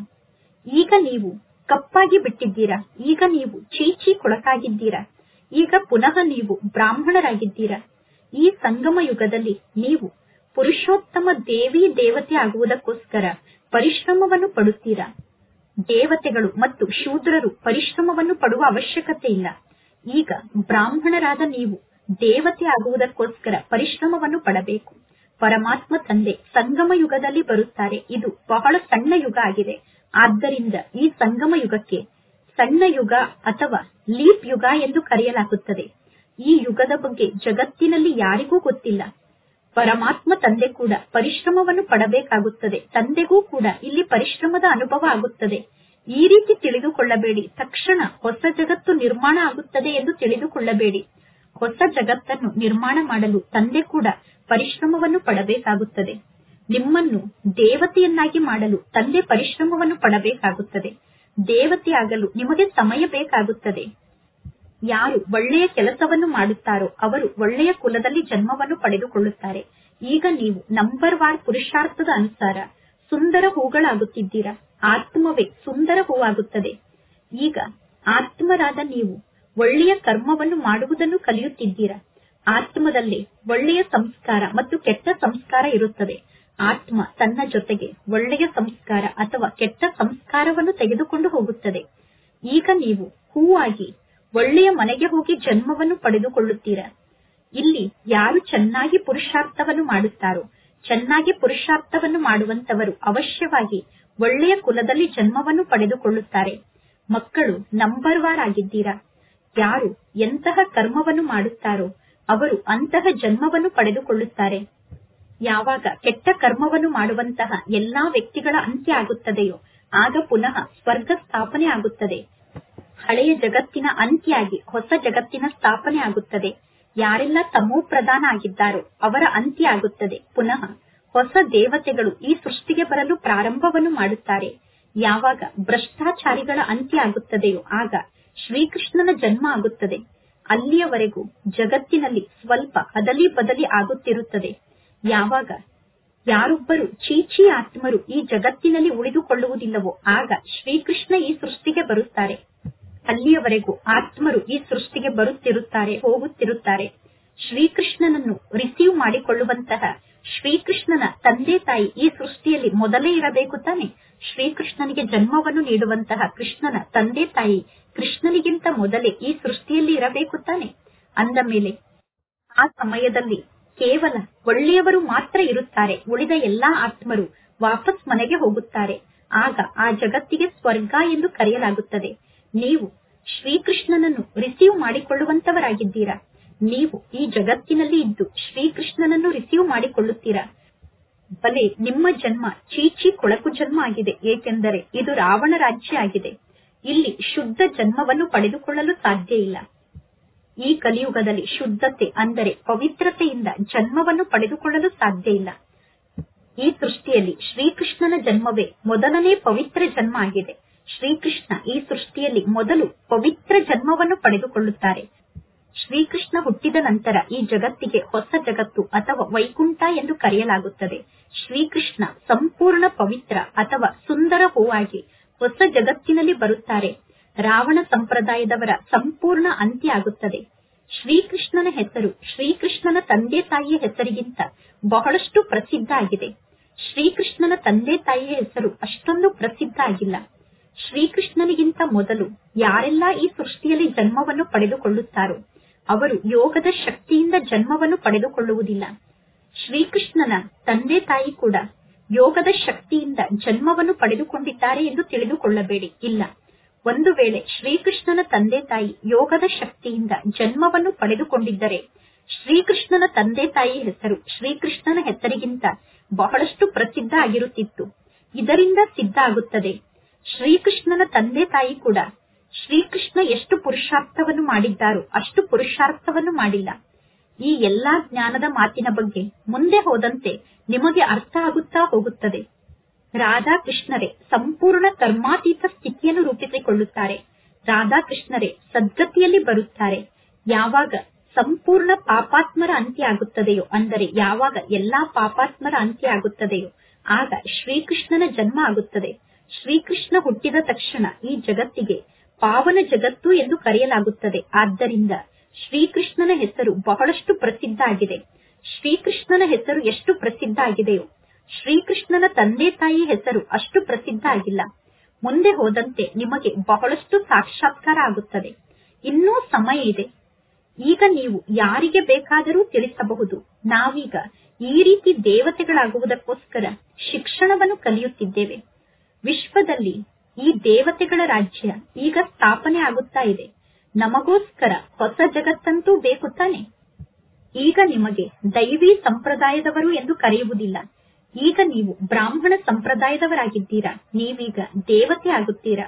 ಈಗ ನೀವು ಕಪ್ಪಾಗಿ ಬಿಟ್ಟಿದ್ದೀರಾ ಈಗ ನೀವು ಚೀಚಿ ಕೊಳಕಾಗಿದ್ದೀರಾ ಈಗ ಪುನಃ ನೀವು ಬ್ರಾಹ್ಮಣರಾಗಿದ್ದೀರಾ ಈ ಸಂಗಮ ಯುಗದಲ್ಲಿ ನೀವು ಪುರುಷೋತ್ತಮ ದೇವಿ ದೇವತೆ ಆಗುವುದಕ್ಕೋಸ್ಕರ ಪರಿಶ್ರಮವನ್ನು ಪಡುತ್ತೀರಾ ದೇವತೆಗಳು ಮತ್ತು ಶೂದ್ರರು ಪರಿಶ್ರಮವನ್ನು ಪಡುವ ಅವಶ್ಯಕತೆ ಇಲ್ಲ ಈಗ ಬ್ರಾಹ್ಮಣರಾದ ನೀವು ದೇವತೆ ಆಗುವುದಕ್ಕೋಸ್ಕರ ಪರಿಶ್ರಮವನ್ನು ಪಡಬೇಕು ಪರಮಾತ್ಮ ತಂದೆ ಸಂಗಮ ಯುಗದಲ್ಲಿ ಬರುತ್ತಾರೆ ಇದು ಬಹಳ ಸಣ್ಣ ಯುಗ ಆಗಿದೆ ಆದ್ದರಿಂದ ಈ ಸಂಗಮ ಯುಗಕ್ಕೆ ಸಣ್ಣ ಯುಗ ಅಥವಾ ಲೀಪ್ ಯುಗ ಎಂದು ಕರೆಯಲಾಗುತ್ತದೆ ಈ ಯುಗದ ಬಗ್ಗೆ ಜಗತ್ತಿನಲ್ಲಿ ಯಾರಿಗೂ ಗೊತ್ತಿಲ್ಲ ಪರಮಾತ್ಮ ತಂದೆ ಕೂಡ ಪರಿಶ್ರಮವನ್ನು ಪಡಬೇಕಾಗುತ್ತದೆ ತಂದೆಗೂ ಕೂಡ ಇಲ್ಲಿ ಪರಿಶ್ರಮದ ಅನುಭವ ಆಗುತ್ತದೆ ಈ ರೀತಿ ತಿಳಿದುಕೊಳ್ಳಬೇಡಿ ತಕ್ಷಣ ಹೊಸ ಜಗತ್ತು ನಿರ್ಮಾಣ ಆಗುತ್ತದೆ ಎಂದು ತಿಳಿದುಕೊಳ್ಳಬೇಡಿ ಹೊಸ ಜಗತ್ತನ್ನು ನಿರ್ಮಾಣ ಮಾಡಲು ತಂದೆ ಕೂಡ ಪರಿಶ್ರಮವನ್ನು ಪಡಬೇಕಾಗುತ್ತದೆ ನಿಮ್ಮನ್ನು ದೇವತೆಯನ್ನಾಗಿ ಮಾಡಲು ತಂದೆ ಪರಿಶ್ರಮವನ್ನು ಪಡಬೇಕಾಗುತ್ತದೆ ದೇವತೆಯಾಗಲು ನಿಮಗೆ ಸಮಯ ಬೇಕಾಗುತ್ತದೆ ಯಾರು ಒಳ್ಳೆಯ ಕೆಲಸವನ್ನು ಮಾಡುತ್ತಾರೋ ಅವರು ಒಳ್ಳೆಯ ಕುಲದಲ್ಲಿ ಜನ್ಮವನ್ನು ಪಡೆದುಕೊಳ್ಳುತ್ತಾರೆ ಈಗ ನೀವು ನಂಬರ್ ವಾರ್ ಪುರುಷಾರ್ಥದ ಅನುಸಾರ ಸುಂದರ ಹೂಗಳಾಗುತ್ತಿದ್ದೀರಾ ಆತ್ಮವೇ ಸುಂದರ ಹೂವಾಗುತ್ತದೆ ಈಗ ಆತ್ಮರಾದ ನೀವು ಒಳ್ಳೆಯ ಕರ್ಮವನ್ನು ಮಾಡುವುದನ್ನು ಕಲಿಯುತ್ತಿದ್ದೀರಾ ಆತ್ಮದಲ್ಲಿ ಒಳ್ಳೆಯ ಸಂಸ್ಕಾರ ಮತ್ತು ಕೆಟ್ಟ ಸಂಸ್ಕಾರ ಇರುತ್ತದೆ ಆತ್ಮ ತನ್ನ ಜೊತೆಗೆ ಒಳ್ಳೆಯ ಸಂಸ್ಕಾರ ಅಥವಾ ಕೆಟ್ಟ ಸಂಸ್ಕಾರವನ್ನು ತೆಗೆದುಕೊಂಡು ಹೋಗುತ್ತದೆ ಈಗ ನೀವು ಹೂವಾಗಿ ಒಳ್ಳೆಯ ಮನೆಗೆ ಹೋಗಿ ಜನ್ಮವನ್ನು ಪಡೆದುಕೊಳ್ಳುತ್ತೀರಾ ಇಲ್ಲಿ ಯಾರು ಚೆನ್ನಾಗಿ ಪುರುಷಾರ್ಥವನ್ನು ಮಾಡುತ್ತಾರೋ ಚೆನ್ನಾಗಿ ಪುರುಷಾರ್ಥವನ್ನು ಮಾಡುವಂತವರು ಅವಶ್ಯವಾಗಿ ಒಳ್ಳೆಯ ಕುಲದಲ್ಲಿ ಜನ್ಮವನ್ನು ಪಡೆದುಕೊಳ್ಳುತ್ತಾರೆ ಮಕ್ಕಳು ನಂಬರ್ ವಾರ್ ಆಗಿದ್ದೀರಾ ಯಾರು ಎಂತಹ ಕರ್ಮವನ್ನು ಮಾಡುತ್ತಾರೋ ಅವರು ಅಂತಹ ಜನ್ಮವನ್ನು ಪಡೆದುಕೊಳ್ಳುತ್ತಾರೆ ಯಾವಾಗ ಕೆಟ್ಟ ಕರ್ಮವನ್ನು ಮಾಡುವಂತಹ ಎಲ್ಲಾ ವ್ಯಕ್ತಿಗಳ ಅಂತ್ಯ ಆಗುತ್ತದೆಯೋ ಆಗ ಪುನಃ ಸ್ವರ್ಗ ಸ್ಥಾಪನೆ ಆಗುತ್ತದೆ ಹಳೆಯ ಜಗತ್ತಿನ ಅಂತ್ಯ ಆಗಿ ಹೊಸ ಜಗತ್ತಿನ ಸ್ಥಾಪನೆ ಆಗುತ್ತದೆ ಯಾರೆಲ್ಲ ತಮೋ ಪ್ರಧಾನ ಆಗಿದ್ದಾರೋ ಅವರ ಅಂತ್ಯ ಆಗುತ್ತದೆ ಪುನಃ ಹೊಸ ದೇವತೆಗಳು ಈ ಸೃಷ್ಟಿಗೆ ಬರಲು ಪ್ರಾರಂಭವನ್ನು ಮಾಡುತ್ತಾರೆ ಯಾವಾಗ ಭ್ರಷ್ಟಾಚಾರಿಗಳ ಅಂತ್ಯ ಆಗುತ್ತದೆಯೋ ಆಗ ಶ್ರೀಕೃಷ್ಣನ ಜನ್ಮ ಆಗುತ್ತದೆ ಅಲ್ಲಿಯವರೆಗೂ ಜಗತ್ತಿನಲ್ಲಿ ಸ್ವಲ್ಪ ಅದಲಿ ಬದಲಿ ಆಗುತ್ತಿರುತ್ತದೆ ಯಾವಾಗ ಯಾರೊಬ್ಬರು ಚೀಚಿ ಆತ್ಮರು ಈ ಜಗತ್ತಿನಲ್ಲಿ ಉಳಿದುಕೊಳ್ಳುವುದಿಲ್ಲವೋ ಆಗ ಶ್ರೀಕೃಷ್ಣ ಈ ಸೃಷ್ಟಿಗೆ ಬರುತ್ತಾರೆ ಅಲ್ಲಿಯವರೆಗೂ ಆತ್ಮರು ಈ ಸೃಷ್ಟಿಗೆ ಬರುತ್ತಿರುತ್ತಾರೆ ಹೋಗುತ್ತಿರುತ್ತಾರೆ ಶ್ರೀಕೃಷ್ಣನನ್ನು ರಿಸೀವ್ ಮಾಡಿಕೊಳ್ಳುವಂತಹ ಶ್ರೀಕೃಷ್ಣನ ತಂದೆ ತಾಯಿ ಈ ಸೃಷ್ಟಿಯಲ್ಲಿ ಮೊದಲೇ ಇರಬೇಕು ತಾನೆ ಶ್ರೀಕೃಷ್ಣನಿಗೆ ಜನ್ಮವನ್ನು ನೀಡುವಂತಹ ಕೃಷ್ಣನ ತಂದೆ ತಾಯಿ ಕೃಷ್ಣನಿಗಿಂತ ಮೊದಲೇ ಈ ಸೃಷ್ಟಿಯಲ್ಲಿ ಇರಬೇಕು ತಾನೆ ಅಂದ ಮೇಲೆ ಆ ಸಮಯದಲ್ಲಿ ಕೇವಲ ಒಳ್ಳೆಯವರು ಮಾತ್ರ ಇರುತ್ತಾರೆ ಉಳಿದ ಎಲ್ಲಾ ಆತ್ಮರು ವಾಪಸ್ ಮನೆಗೆ ಹೋಗುತ್ತಾರೆ ಆಗ ಆ ಜಗತ್ತಿಗೆ ಸ್ವರ್ಗ ಎಂದು ಕರೆಯಲಾಗುತ್ತದೆ ನೀವು ಶ್ರೀಕೃಷ್ಣನನ್ನು ರಿಸೀವ್ ಮಾಡಿಕೊಳ್ಳುವಂತವರಾಗಿದ್ದೀರಾ ನೀವು ಈ ಜಗತ್ತಿನಲ್ಲಿ ಇದ್ದು ಶ್ರೀಕೃಷ್ಣನನ್ನು ರಿಸೀವ್ ಮಾಡಿಕೊಳ್ಳುತ್ತೀರಾ ಬಲೆ ನಿಮ್ಮ ಜನ್ಮ ಚೀಚಿ ಕೊಳಕು ಜನ್ಮ ಆಗಿದೆ ಏಕೆಂದರೆ ಇದು ರಾವಣ ರಾಜ್ಯ ಆಗಿದೆ ಇಲ್ಲಿ ಶುದ್ಧ ಜನ್ಮವನ್ನು ಪಡೆದುಕೊಳ್ಳಲು ಸಾಧ್ಯ ಇಲ್ಲ ಈ ಕಲಿಯುಗದಲ್ಲಿ ಶುದ್ಧತೆ ಅಂದರೆ ಪವಿತ್ರತೆಯಿಂದ ಜನ್ಮವನ್ನು ಪಡೆದುಕೊಳ್ಳಲು ಸಾಧ್ಯ ಇಲ್ಲ ಈ ಸೃಷ್ಟಿಯಲ್ಲಿ ಶ್ರೀಕೃಷ್ಣನ ಜನ್ಮವೇ ಮೊದಲನೇ ಪವಿತ್ರ ಜನ್ಮ ಆಗಿದೆ ಶ್ರೀಕೃಷ್ಣ ಈ ಸೃಷ್ಟಿಯಲ್ಲಿ ಮೊದಲು ಪವಿತ್ರ ಜನ್ಮವನ್ನು ಪಡೆದುಕೊಳ್ಳುತ್ತಾರೆ ಶ್ರೀಕೃಷ್ಣ ಹುಟ್ಟಿದ ನಂತರ ಈ ಜಗತ್ತಿಗೆ ಹೊಸ ಜಗತ್ತು ಅಥವಾ ವೈಕುಂಠ ಎಂದು ಕರೆಯಲಾಗುತ್ತದೆ ಶ್ರೀಕೃಷ್ಣ ಸಂಪೂರ್ಣ ಪವಿತ್ರ ಅಥವಾ ಸುಂದರ ಹೂವಾಗಿ ಹೊಸ ಜಗತ್ತಿನಲ್ಲಿ ಬರುತ್ತಾರೆ ರಾವಣ ಸಂಪ್ರದಾಯದವರ ಸಂಪೂರ್ಣ ಅಂತ್ಯ ಆಗುತ್ತದೆ ಶ್ರೀಕೃಷ್ಣನ ಹೆಸರು ಶ್ರೀಕೃಷ್ಣನ ತಂದೆ ತಾಯಿಯ ಹೆಸರಿಗಿಂತ ಬಹಳಷ್ಟು ಪ್ರಸಿದ್ಧ ಆಗಿದೆ ಶ್ರೀಕೃಷ್ಣನ ತಂದೆ ತಾಯಿಯ ಹೆಸರು ಅಷ್ಟೊಂದು ಪ್ರಸಿದ್ಧ ಆಗಿಲ್ಲ ಶ್ರೀಕೃಷ್ಣನಿಗಿಂತ ಮೊದಲು ಯಾರೆಲ್ಲ ಈ ಸೃಷ್ಟಿಯಲ್ಲಿ ಜನ್ಮವನ್ನು ಪಡೆದುಕೊಳ್ಳುತ್ತಾರೋ ಅವರು ಯೋಗದ ಶಕ್ತಿಯಿಂದ ಜನ್ಮವನ್ನು ಪಡೆದುಕೊಳ್ಳುವುದಿಲ್ಲ ಶ್ರೀಕೃಷ್ಣನ ತಂದೆ ತಾಯಿ ಕೂಡ ಯೋಗದ ಶಕ್ತಿಯಿಂದ ಜನ್ಮವನ್ನು ಪಡೆದುಕೊಂಡಿದ್ದಾರೆ ಎಂದು ತಿಳಿದುಕೊಳ್ಳಬೇಡಿ ಇಲ್ಲ ಒಂದು ವೇಳೆ ಶ್ರೀಕೃಷ್ಣನ ತಂದೆ ತಾಯಿ ಯೋಗದ ಶಕ್ತಿಯಿಂದ ಜನ್ಮವನ್ನು ಪಡೆದುಕೊಂಡಿದ್ದರೆ ಶ್ರೀಕೃಷ್ಣನ ತಂದೆ ತಾಯಿ ಹೆಸರು ಶ್ರೀಕೃಷ್ಣನ ಹೆಸರಿಗಿಂತ ಬಹಳಷ್ಟು ಪ್ರಸಿದ್ಧ ಆಗಿರುತ್ತಿತ್ತು ಇದರಿಂದ ಸಿದ್ಧ ಆಗುತ್ತದೆ ಶ್ರೀಕೃಷ್ಣನ ತಂದೆ ತಾಯಿ ಕೂಡ ಶ್ರೀಕೃಷ್ಣ ಎಷ್ಟು ಪುರುಷಾರ್ಥವನ್ನು ಮಾಡಿದ್ದಾರೋ ಅಷ್ಟು ಪುರುಷಾರ್ಥವನ್ನು ಮಾಡಿಲ್ಲ ಈ ಎಲ್ಲಾ ಜ್ಞಾನದ ಮಾತಿನ ಬಗ್ಗೆ ಮುಂದೆ ಹೋದಂತೆ ನಿಮಗೆ ಅರ್ಥ ಆಗುತ್ತಾ ಹೋಗುತ್ತದೆ ರಾಧಾಕೃಷ್ಣರೇ ಸಂಪೂರ್ಣ ಕರ್ಮಾತೀತ ಸ್ಥಿತಿಯನ್ನು ರೂಪಿಸಿಕೊಳ್ಳುತ್ತಾರೆ ರಾಧಾಕೃಷ್ಣರೇ ಸದ್ಗತಿಯಲ್ಲಿ ಬರುತ್ತಾರೆ ಯಾವಾಗ ಸಂಪೂರ್ಣ ಪಾಪಾತ್ಮರ ಅಂತ್ಯ ಆಗುತ್ತದೆಯೋ ಅಂದರೆ ಯಾವಾಗ ಎಲ್ಲಾ ಪಾಪಾತ್ಮರ ಅಂತ್ಯ ಆಗುತ್ತದೆಯೋ ಆಗ ಶ್ರೀಕೃಷ್ಣನ ಜನ್ಮ ಆಗುತ್ತದೆ ಶ್ರೀಕೃಷ್ಣ ಹುಟ್ಟಿದ ತಕ್ಷಣ ಈ ಜಗತ್ತಿಗೆ ಪಾವನ ಜಗತ್ತು ಎಂದು ಕರೆಯಲಾಗುತ್ತದೆ ಆದ್ದರಿಂದ ಶ್ರೀಕೃಷ್ಣನ ಹೆಸರು ಬಹಳಷ್ಟು ಪ್ರಸಿದ್ಧ ಆಗಿದೆ ಶ್ರೀಕೃಷ್ಣನ ಹೆಸರು ಎಷ್ಟು ಪ್ರಸಿದ್ಧ ಆಗಿದೆಯೋ ಶ್ರೀಕೃಷ್ಣನ ತಂದೆ ತಾಯಿ ಹೆಸರು ಅಷ್ಟು ಪ್ರಸಿದ್ಧ ಆಗಿಲ್ಲ ಮುಂದೆ ಹೋದಂತೆ ನಿಮಗೆ ಬಹಳಷ್ಟು ಸಾಕ್ಷಾತ್ಕಾರ ಆಗುತ್ತದೆ ಇನ್ನೂ ಸಮಯ ಇದೆ ಈಗ ನೀವು ಯಾರಿಗೆ ಬೇಕಾದರೂ ತಿಳಿಸಬಹುದು ನಾವೀಗ ಈ ರೀತಿ ದೇವತೆಗಳಾಗುವುದಕ್ಕೋಸ್ಕರ ಶಿಕ್ಷಣವನ್ನು ಕಲಿಯುತ್ತಿದ್ದೇವೆ ವಿಶ್ವದಲ್ಲಿ ಈ ದೇವತೆಗಳ ರಾಜ್ಯ ಈಗ ಸ್ಥಾಪನೆ ಆಗುತ್ತಾ ಇದೆ ನಮಗೋಸ್ಕರ ಹೊಸ ಜಗತ್ತಂತೂ ಬೇಕು ತಾನೆ ಈಗ ನಿಮಗೆ ದೈವಿ ಸಂಪ್ರದಾಯದವರು ಎಂದು ಕರೆಯುವುದಿಲ್ಲ ಈಗ ನೀವು ಬ್ರಾಹ್ಮಣ ಸಂಪ್ರದಾಯದವರಾಗಿದ್ದೀರಾ ನೀವೀಗ ದೇವತೆ ಆಗುತ್ತೀರಾ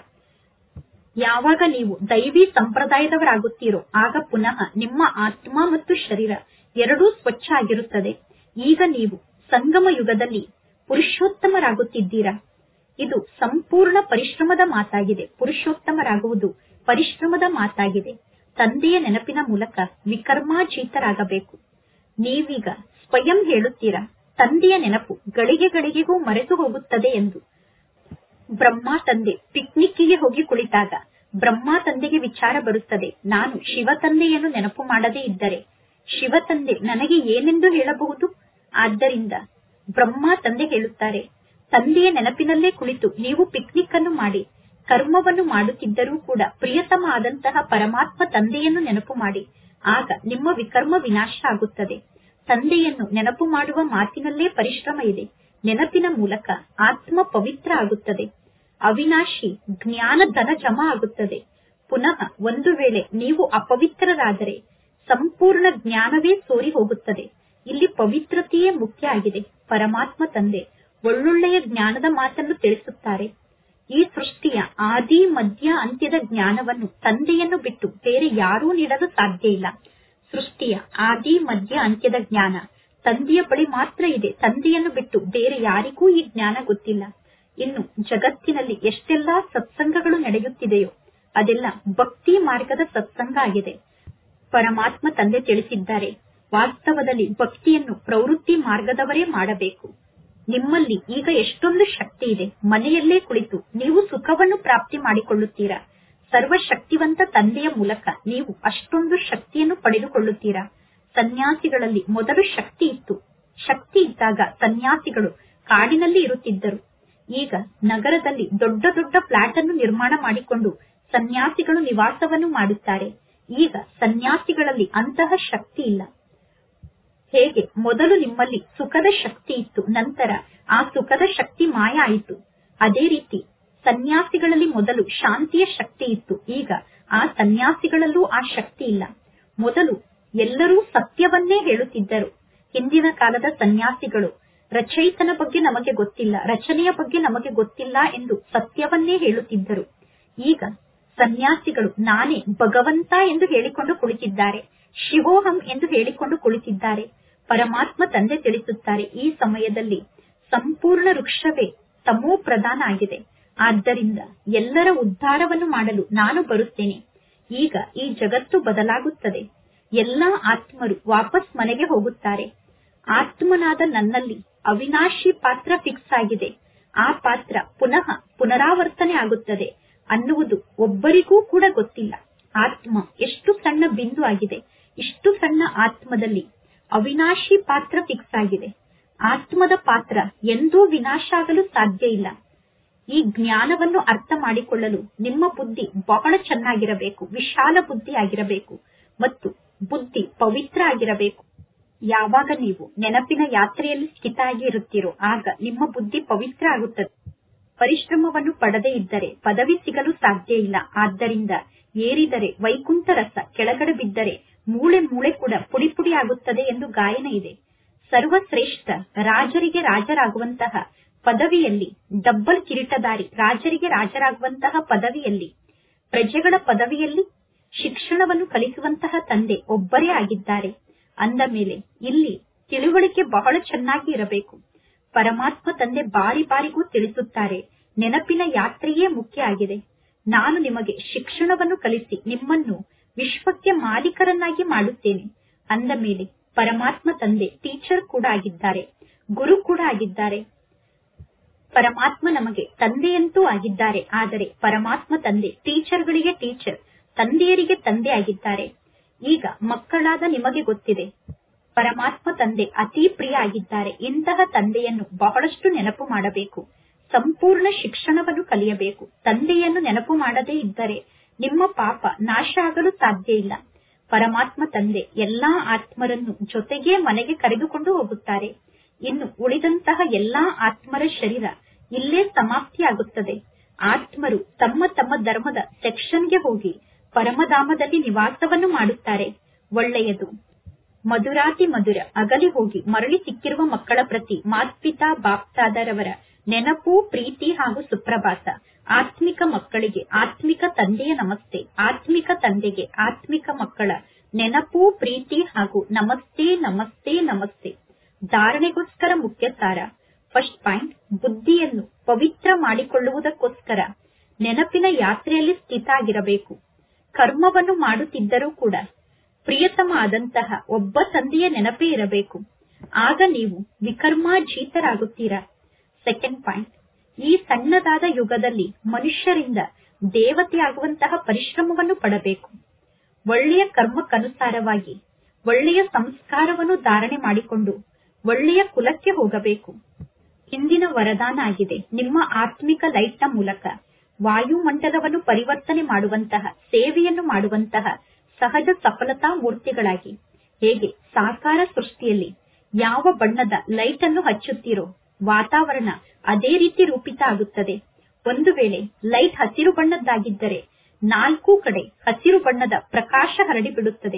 ಯಾವಾಗ ನೀವು ದೈವಿ ಸಂಪ್ರದಾಯದವರಾಗುತ್ತೀರೋ ಆಗ ಪುನಃ ನಿಮ್ಮ ಆತ್ಮ ಮತ್ತು ಶರೀರ ಎರಡೂ ಸ್ವಚ್ಛ ಆಗಿರುತ್ತದೆ ಈಗ ನೀವು ಸಂಗಮ ಯುಗದಲ್ಲಿ ಪುರುಷೋತ್ತಮರಾಗುತ್ತಿದ್ದೀರಾ ಇದು ಸಂಪೂರ್ಣ ಪರಿಶ್ರಮದ ಮಾತಾಗಿದೆ ಪುರುಷೋತ್ತಮರಾಗುವುದು ಪರಿಶ್ರಮದ ಮಾತಾಗಿದೆ ತಂದೆಯ ನೆನಪಿನ ಮೂಲಕ ವಿಕರ್ಮಾಜೀತರಾಗಬೇಕು ನೀವೀಗ ಸ್ವಯಂ ಹೇಳುತ್ತೀರಾ ತಂದೆಯ ನೆನಪು ಗಳಿಗೆ ಗಳಿಗೆಗೂ ಮರೆತು ಹೋಗುತ್ತದೆ ಎಂದು ಬ್ರಹ್ಮ ತಂದೆ ಪಿಕ್ನಿಕ್ಕಿಗೆ ಹೋಗಿ ಕುಳಿತಾಗ ಬ್ರಹ್ಮ ತಂದೆಗೆ ವಿಚಾರ ಬರುತ್ತದೆ ನಾನು ಶಿವ ತಂದೆಯನ್ನು ನೆನಪು ಮಾಡದೇ ಇದ್ದರೆ ಶಿವ ತಂದೆ ನನಗೆ ಏನೆಂದು ಹೇಳಬಹುದು ಆದ್ದರಿಂದ ಬ್ರಹ್ಮ ತಂದೆ ಹೇಳುತ್ತಾರೆ ತಂದೆಯ ನೆನಪಿನಲ್ಲೇ ಕುಳಿತು ನೀವು ಪಿಕ್ನಿಕ್ ಅನ್ನು ಮಾಡಿ ಕರ್ಮವನ್ನು ಮಾಡುತ್ತಿದ್ದರೂ ಕೂಡ ಪ್ರಿಯತಮ ಆದಂತಹ ಪರಮಾತ್ಮ ತಂದೆಯನ್ನು ನೆನಪು ಮಾಡಿ ಆಗ ನಿಮ್ಮ ವಿಕರ್ಮ ವಿನಾಶ ಆಗುತ್ತದೆ ತಂದೆಯನ್ನು ನೆನಪು ಮಾಡುವ ಮಾತಿನಲ್ಲೇ ಪರಿಶ್ರಮ ಇದೆ ನೆನಪಿನ ಮೂಲಕ ಆತ್ಮ ಪವಿತ್ರ ಆಗುತ್ತದೆ ಅವಿನಾಶಿ ಜ್ಞಾನ ಧನ ಜಮಾ ಆಗುತ್ತದೆ ಪುನಃ ಒಂದು ವೇಳೆ ನೀವು ಅಪವಿತ್ರರಾದರೆ ಸಂಪೂರ್ಣ ಜ್ಞಾನವೇ ಸೋರಿ ಹೋಗುತ್ತದೆ ಇಲ್ಲಿ ಪವಿತ್ರತೆಯೇ ಮುಖ್ಯ ಆಗಿದೆ ಪರಮಾತ್ಮ ತಂದೆ ಒಳ್ಳೊಳ್ಳೆಯ ಜ್ಞಾನದ ಮಾತನ್ನು ತಿಳಿಸುತ್ತಾರೆ ಈ ಸೃಷ್ಟಿಯ ಆದಿ ಮಧ್ಯ ಅಂತ್ಯದ ಜ್ಞಾನವನ್ನು ತಂದೆಯನ್ನು ಬಿಟ್ಟು ಬೇರೆ ಯಾರೂ ನೀಡಲು ಸಾಧ್ಯ ಇಲ್ಲ ಸೃಷ್ಟಿಯ ಆದಿ ಮಧ್ಯ ಅಂತ್ಯದ ಜ್ಞಾನ ತಂದೆಯ ಬಳಿ ಮಾತ್ರ ಇದೆ ತಂದೆಯನ್ನು ಬಿಟ್ಟು ಬೇರೆ ಯಾರಿಗೂ ಈ ಜ್ಞಾನ ಗೊತ್ತಿಲ್ಲ ಇನ್ನು ಜಗತ್ತಿನಲ್ಲಿ ಎಷ್ಟೆಲ್ಲಾ ಸತ್ಸಂಗಗಳು ನಡೆಯುತ್ತಿದೆಯೋ ಅದೆಲ್ಲ ಭಕ್ತಿ ಮಾರ್ಗದ ಸತ್ಸಂಗ ಆಗಿದೆ ಪರಮಾತ್ಮ ತಂದೆ ತಿಳಿಸಿದ್ದಾರೆ ವಾಸ್ತವದಲ್ಲಿ ಭಕ್ತಿಯನ್ನು ಪ್ರವೃತ್ತಿ ಮಾರ್ಗದವರೇ ಮಾಡಬೇಕು ನಿಮ್ಮಲ್ಲಿ ಈಗ ಎಷ್ಟೊಂದು ಶಕ್ತಿ ಇದೆ ಮನೆಯಲ್ಲೇ ಕುಳಿತು ನೀವು ಸುಖವನ್ನು ಪ್ರಾಪ್ತಿ ಮಾಡಿಕೊಳ್ಳುತ್ತೀರಾ ಸರ್ವಶಕ್ತಿವಂತ ತಂದೆಯ ಮೂಲಕ ನೀವು ಅಷ್ಟೊಂದು ಶಕ್ತಿಯನ್ನು ಪಡೆದುಕೊಳ್ಳುತ್ತೀರಾ ಸನ್ಯಾಸಿಗಳಲ್ಲಿ ಮೊದಲು ಶಕ್ತಿ ಇತ್ತು ಶಕ್ತಿ ಇದ್ದಾಗ ಸನ್ಯಾಸಿಗಳು ಕಾಡಿನಲ್ಲಿ ಇರುತ್ತಿದ್ದರು ಈಗ ನಗರದಲ್ಲಿ ದೊಡ್ಡ ದೊಡ್ಡ ಫ್ಲಾಟ್ ಅನ್ನು ನಿರ್ಮಾಣ ಮಾಡಿಕೊಂಡು ಸನ್ಯಾಸಿಗಳು ನಿವಾಸವನ್ನು ಮಾಡುತ್ತಾರೆ ಈಗ ಸನ್ಯಾಸಿಗಳಲ್ಲಿ ಅಂತಹ ಶಕ್ತಿ ಇಲ್ಲ ಹೇಗೆ ಮೊದಲು ನಿಮ್ಮಲ್ಲಿ ಸುಖದ ಶಕ್ತಿ ಇತ್ತು ನಂತರ ಆ ಸುಖದ ಶಕ್ತಿ ಮಾಯ ಆಯಿತು ಅದೇ ರೀತಿ ಸನ್ಯಾಸಿಗಳಲ್ಲಿ ಮೊದಲು ಶಾಂತಿಯ ಶಕ್ತಿ ಇತ್ತು ಈಗ ಆ ಸನ್ಯಾಸಿಗಳಲ್ಲೂ ಆ ಶಕ್ತಿ ಇಲ್ಲ ಮೊದಲು ಎಲ್ಲರೂ ಸತ್ಯವನ್ನೇ ಹೇಳುತ್ತಿದ್ದರು ಹಿಂದಿನ ಕಾಲದ ಸನ್ಯಾಸಿಗಳು ರಚಯಿತನ ಬಗ್ಗೆ ನಮಗೆ ಗೊತ್ತಿಲ್ಲ ರಚನೆಯ ಬಗ್ಗೆ ನಮಗೆ ಗೊತ್ತಿಲ್ಲ ಎಂದು ಸತ್ಯವನ್ನೇ ಹೇಳುತ್ತಿದ್ದರು ಈಗ ಸನ್ಯಾಸಿಗಳು ನಾನೇ ಭಗವಂತ ಎಂದು ಹೇಳಿಕೊಂಡು ಕುಳಿತಿದ್ದಾರೆ ಶಿವೋಹಂ ಎಂದು ಹೇಳಿಕೊಂಡು ಕುಳಿತಿದ್ದಾರೆ ಪರಮಾತ್ಮ ತಂದೆ ತಿಳಿಸುತ್ತಾರೆ ಈ ಸಮಯದಲ್ಲಿ ಸಂಪೂರ್ಣ ವೃಕ್ಷವೇ ತಮೋ ಪ್ರಧಾನ ಆಗಿದೆ ಆದ್ದರಿಂದ ಎಲ್ಲರ ಉದ್ಧಾರವನ್ನು ಮಾಡಲು ನಾನು ಬರುತ್ತೇನೆ ಈಗ ಈ ಜಗತ್ತು ಬದಲಾಗುತ್ತದೆ ಎಲ್ಲಾ ಆತ್ಮರು ವಾಪಸ್ ಮನೆಗೆ ಹೋಗುತ್ತಾರೆ ಆತ್ಮನಾದ ನನ್ನಲ್ಲಿ ಅವಿನಾಶಿ ಪಾತ್ರ ಫಿಕ್ಸ್ ಆಗಿದೆ ಆ ಪಾತ್ರ ಪುನಃ ಪುನರಾವರ್ತನೆ ಆಗುತ್ತದೆ ಅನ್ನುವುದು ಒಬ್ಬರಿಗೂ ಕೂಡ ಗೊತ್ತಿಲ್ಲ ಆತ್ಮ ಎಷ್ಟು ಸಣ್ಣ ಬಿಂದು ಆಗಿದೆ ಇಷ್ಟು ಸಣ್ಣ ಆತ್ಮದಲ್ಲಿ ಅವಿನಾಶಿ ಪಾತ್ರ ಫಿಕ್ಸ್ ಆಗಿದೆ ಆತ್ಮದ ಪಾತ್ರ ಎಂದೂ ವಿನಾಶ ಆಗಲು ಸಾಧ್ಯ ಇಲ್ಲ ಈ ಜ್ಞಾನವನ್ನು ಅರ್ಥ ಮಾಡಿಕೊಳ್ಳಲು ನಿಮ್ಮ ಬುದ್ಧಿ ಬಹಳ ಚೆನ್ನಾಗಿರಬೇಕು ವಿಶಾಲ ಬುದ್ಧಿ ಆಗಿರಬೇಕು ಮತ್ತು ಬುದ್ಧಿ ಪವಿತ್ರ ಆಗಿರಬೇಕು ಯಾವಾಗ ನೀವು ನೆನಪಿನ ಯಾತ್ರೆಯಲ್ಲಿ ಸ್ಥಿತ ಆಗಿ ಇರುತ್ತೀರೋ ಆಗ ನಿಮ್ಮ ಬುದ್ಧಿ ಪವಿತ್ರ ಆಗುತ್ತದೆ ಪರಿಶ್ರಮವನ್ನು ಪಡದೇ ಇದ್ದರೆ ಪದವಿ ಸಿಗಲು ಸಾಧ್ಯ ಇಲ್ಲ ಆದ್ದರಿಂದ ಏರಿದರೆ ವೈಕುಂಠ ರಸ ಕೆಳಗಡೆ ಬಿದ್ದರೆ ಮೂಳೆ ಮೂಳೆ ಕೂಡ ಪುಡಿ ಪುಡಿ ಆಗುತ್ತದೆ ಎಂದು ಗಾಯನ ಇದೆ ಸರ್ವಶ್ರೇಷ್ಠ ರಾಜರಿಗೆ ರಾಜರಾಗುವಂತಹ ಪದವಿಯಲ್ಲಿ ಡಬ್ಬಲ್ ಕಿರೀಟದಾರಿ ರಾಜರಿಗೆ ರಾಜರಾಗುವಂತಹ ಪದವಿಯಲ್ಲಿ ಪ್ರಜೆಗಳ ಪದವಿಯಲ್ಲಿ ಶಿಕ್ಷಣವನ್ನು ಕಲಿಸುವಂತಹ ತಂದೆ ಒಬ್ಬರೇ ಆಗಿದ್ದಾರೆ ಅಂದ ಮೇಲೆ ಇಲ್ಲಿ ತಿಳುವಳಿಕೆ ಬಹಳ ಚೆನ್ನಾಗಿ ಇರಬೇಕು ಪರಮಾತ್ಮ ತಂದೆ ಬಾರಿ ಬಾರಿಗೂ ತಿಳಿಸುತ್ತಾರೆ ನೆನಪಿನ ಯಾತ್ರೆಯೇ ಮುಖ್ಯ ಆಗಿದೆ ನಾನು ನಿಮಗೆ ಶಿಕ್ಷಣವನ್ನು ಕಲಿಸಿ ನಿಮ್ಮನ್ನು ವಿಶ್ವಕ್ಕೆ ಮಾಲೀಕರನ್ನಾಗಿ ಮಾಡುತ್ತೇನೆ ಅಂದ ಮೇಲೆ ಪರಮಾತ್ಮ ತಂದೆ ಟೀಚರ್ ಕೂಡ ಆಗಿದ್ದಾರೆ ಗುರು ಕೂಡ ಆಗಿದ್ದಾರೆ ಪರಮಾತ್ಮ ನಮಗೆ ತಂದೆಯಂತೂ ಆಗಿದ್ದಾರೆ ಆದರೆ ಪರಮಾತ್ಮ ತಂದೆ ಟೀಚರ್ಗಳಿಗೆ ಟೀಚರ್ ತಂದೆಯರಿಗೆ ತಂದೆ ಆಗಿದ್ದಾರೆ ಈಗ ಮಕ್ಕಳಾದ ನಿಮಗೆ ಗೊತ್ತಿದೆ ಪರಮಾತ್ಮ ತಂದೆ ಅತಿ ಪ್ರಿಯ ಆಗಿದ್ದಾರೆ ಇಂತಹ ತಂದೆಯನ್ನು ಬಹಳಷ್ಟು ನೆನಪು ಮಾಡಬೇಕು ಸಂಪೂರ್ಣ ಶಿಕ್ಷಣವನ್ನು ಕಲಿಯಬೇಕು ತಂದೆಯನ್ನು ನೆನಪು ಮಾಡದೇ ಇದ್ದರೆ ನಿಮ್ಮ ಪಾಪ ನಾಶ ಆಗಲು ಸಾಧ್ಯ ಇಲ್ಲ ಪರಮಾತ್ಮ ತಂದೆ ಎಲ್ಲಾ ಆತ್ಮರನ್ನು ಜೊತೆಗೇ ಮನೆಗೆ ಕರೆದುಕೊಂಡು ಹೋಗುತ್ತಾರೆ ಇನ್ನು ಉಳಿದಂತಹ ಎಲ್ಲಾ ಆತ್ಮರ ಶರೀರ ಇಲ್ಲೇ ಸಮಾಪ್ತಿಯಾಗುತ್ತದೆ ಆತ್ಮರು ತಮ್ಮ ತಮ್ಮ ಧರ್ಮದ ಸೆಕ್ಷನ್ಗೆ ಹೋಗಿ ಪರಮಧಾಮದಲ್ಲಿ ನಿವಾಸವನ್ನು ಮಾಡುತ್ತಾರೆ ಒಳ್ಳೆಯದು ಮಧುರಾತಿ ಮಧುರ ಅಗಲಿ ಹೋಗಿ ಮರಳಿ ಸಿಕ್ಕಿರುವ ಮಕ್ಕಳ ಪ್ರತಿ ಮಾತ್ಪಿತಾ ಬಾಪ್ತಾದರವರ ನೆನಪು ಪ್ರೀತಿ ಹಾಗೂ ಸುಪ್ರಭಾತ ಆತ್ಮಿಕ ಮಕ್ಕಳಿಗೆ ಆತ್ಮಿಕ ತಂದೆಯ ನಮಸ್ತೆ ಆತ್ಮಿಕ ತಂದೆಗೆ ಆತ್ಮಿಕ ಮಕ್ಕಳ ನೆನಪು ಪ್ರೀತಿ ಹಾಗೂ ನಮಸ್ತೆ ನಮಸ್ತೆ ನಮಸ್ತೆ ಧಾರಣೆಗೋಸ್ಕರ ಮುಖ್ಯ ಸಾರ ಫಸ್ಟ್ ಪಾಯಿಂಟ್ ಬುದ್ಧಿಯನ್ನು ಪವಿತ್ರ ಮಾಡಿಕೊಳ್ಳುವುದಕ್ಕೋಸ್ಕರ ನೆನಪಿನ ಯಾತ್ರೆಯಲ್ಲಿ ಸ್ಥಿತ ಆಗಿರಬೇಕು ಕರ್ಮವನ್ನು ಮಾಡುತ್ತಿದ್ದರೂ ಕೂಡ ಪ್ರಿಯತಮ ಆದಂತಹ ಒಬ್ಬ ತಂದೆಯ ನೆನಪೇ ಇರಬೇಕು ಆಗ ನೀವು ವಿಕರ್ಮಾಜೀತರಾಗುತ್ತೀರಾ ಸೆಕೆಂಡ್ ಪಾಯಿಂಟ್ ಈ ಸಣ್ಣದಾದ ಯುಗದಲ್ಲಿ ಮನುಷ್ಯರಿಂದ ದೇವತೆಯಾಗುವಂತಹ ಪರಿಶ್ರಮವನ್ನು ಪಡಬೇಕು ಒಳ್ಳೆಯ ಕರ್ಮಕ್ಕನುಸಾರವಾಗಿ ಒಳ್ಳೆಯ ಸಂಸ್ಕಾರವನ್ನು ಧಾರಣೆ ಮಾಡಿಕೊಂಡು ಒಳ್ಳೆಯ ಕುಲಕ್ಕೆ ಹೋಗಬೇಕು ಹಿಂದಿನ ವರದಾನ ಆಗಿದೆ ನಿಮ್ಮ ಆತ್ಮಿಕ ಲೈಟ್ನ ಮೂಲಕ ವಾಯುಮಂಡಲವನ್ನು ಪರಿವರ್ತನೆ ಮಾಡುವಂತಹ ಸೇವೆಯನ್ನು ಮಾಡುವಂತಹ ಸಹಜ ಸಫಲತಾ ಮೂರ್ತಿಗಳಾಗಿ ಹೇಗೆ ಸಾಕಾರ ಸೃಷ್ಟಿಯಲ್ಲಿ ಯಾವ ಬಣ್ಣದ ಲೈಟ್ ಅನ್ನು ಹಚ್ಚುತ್ತೀರೋ ವಾತಾವರಣ ಅದೇ ರೀತಿ ರೂಪಿತ ಆಗುತ್ತದೆ ಒಂದು ವೇಳೆ ಲೈಟ್ ಹಸಿರು ಬಣ್ಣದ್ದಾಗಿದ್ದರೆ ನಾಲ್ಕು ಕಡೆ ಹಸಿರು ಬಣ್ಣದ ಪ್ರಕಾಶ ಹರಡಿಬಿಡುತ್ತದೆ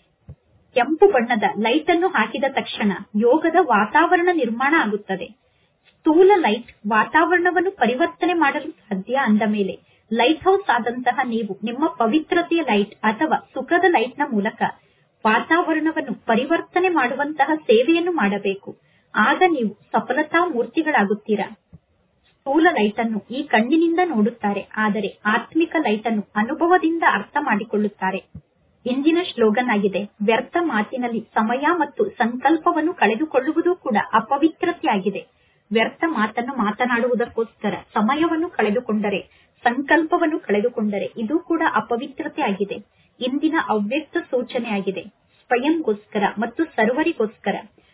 ಕೆಂಪು ಬಣ್ಣದ ಲೈಟ್ ಅನ್ನು ಹಾಕಿದ ತಕ್ಷಣ ಯೋಗದ ವಾತಾವರಣ ನಿರ್ಮಾಣ ಆಗುತ್ತದೆ ಸ್ಥೂಲ ಲೈಟ್ ವಾತಾವರಣವನ್ನು ಪರಿವರ್ತನೆ ಮಾಡಲು ಸಾಧ್ಯ ಅಂದ ಮೇಲೆ ಲೈಟ್ ಹೌಸ್ ಆದಂತಹ ನೀವು ನಿಮ್ಮ ಪವಿತ್ರತೆಯ ಲೈಟ್ ಅಥವಾ ಸುಖದ ಲೈಟ್ನ ಮೂಲಕ ವಾತಾವರಣವನ್ನು ಪರಿವರ್ತನೆ ಮಾಡುವಂತಹ ಸೇವೆಯನ್ನು ಮಾಡಬೇಕು ಆಗ ನೀವು ಸಫಲತಾ ಮೂರ್ತಿಗಳಾಗುತ್ತೀರಾ ಸ್ಥೂಲ ಲೈಟ್ ಅನ್ನು ಈ ಕಣ್ಣಿನಿಂದ ನೋಡುತ್ತಾರೆ ಆದರೆ ಆತ್ಮಿಕ ಲೈಟ್ ಅನ್ನು ಅನುಭವದಿಂದ ಅರ್ಥ ಮಾಡಿಕೊಳ್ಳುತ್ತಾರೆ ಇಂದಿನ ಶ್ಲೋಗನ್ ಆಗಿದೆ ವ್ಯರ್ಥ ಮಾತಿನಲ್ಲಿ ಸಮಯ ಮತ್ತು ಸಂಕಲ್ಪವನ್ನು ಕಳೆದುಕೊಳ್ಳುವುದು ಕೂಡ ಅಪವಿತ್ರತೆಯಾಗಿದೆ ವ್ಯರ್ಥ ಮಾತನ್ನು ಮಾತನಾಡುವುದಕ್ಕೋಸ್ಕರ ಸಮಯವನ್ನು ಕಳೆದುಕೊಂಡರೆ ಸಂಕಲ್ಪವನ್ನು ಕಳೆದುಕೊಂಡರೆ ಇದು ಕೂಡ ಅಪವಿತ್ರತೆ ಆಗಿದೆ ಇಂದಿನ ಅವ್ಯಕ್ತ ಸೂಚನೆ ಆಗಿದೆ ಸ್ವಯಂಗೋಸ್ಕರ ಮತ್ತು ಸರ್ವರಿಗೋಸ್ಕರ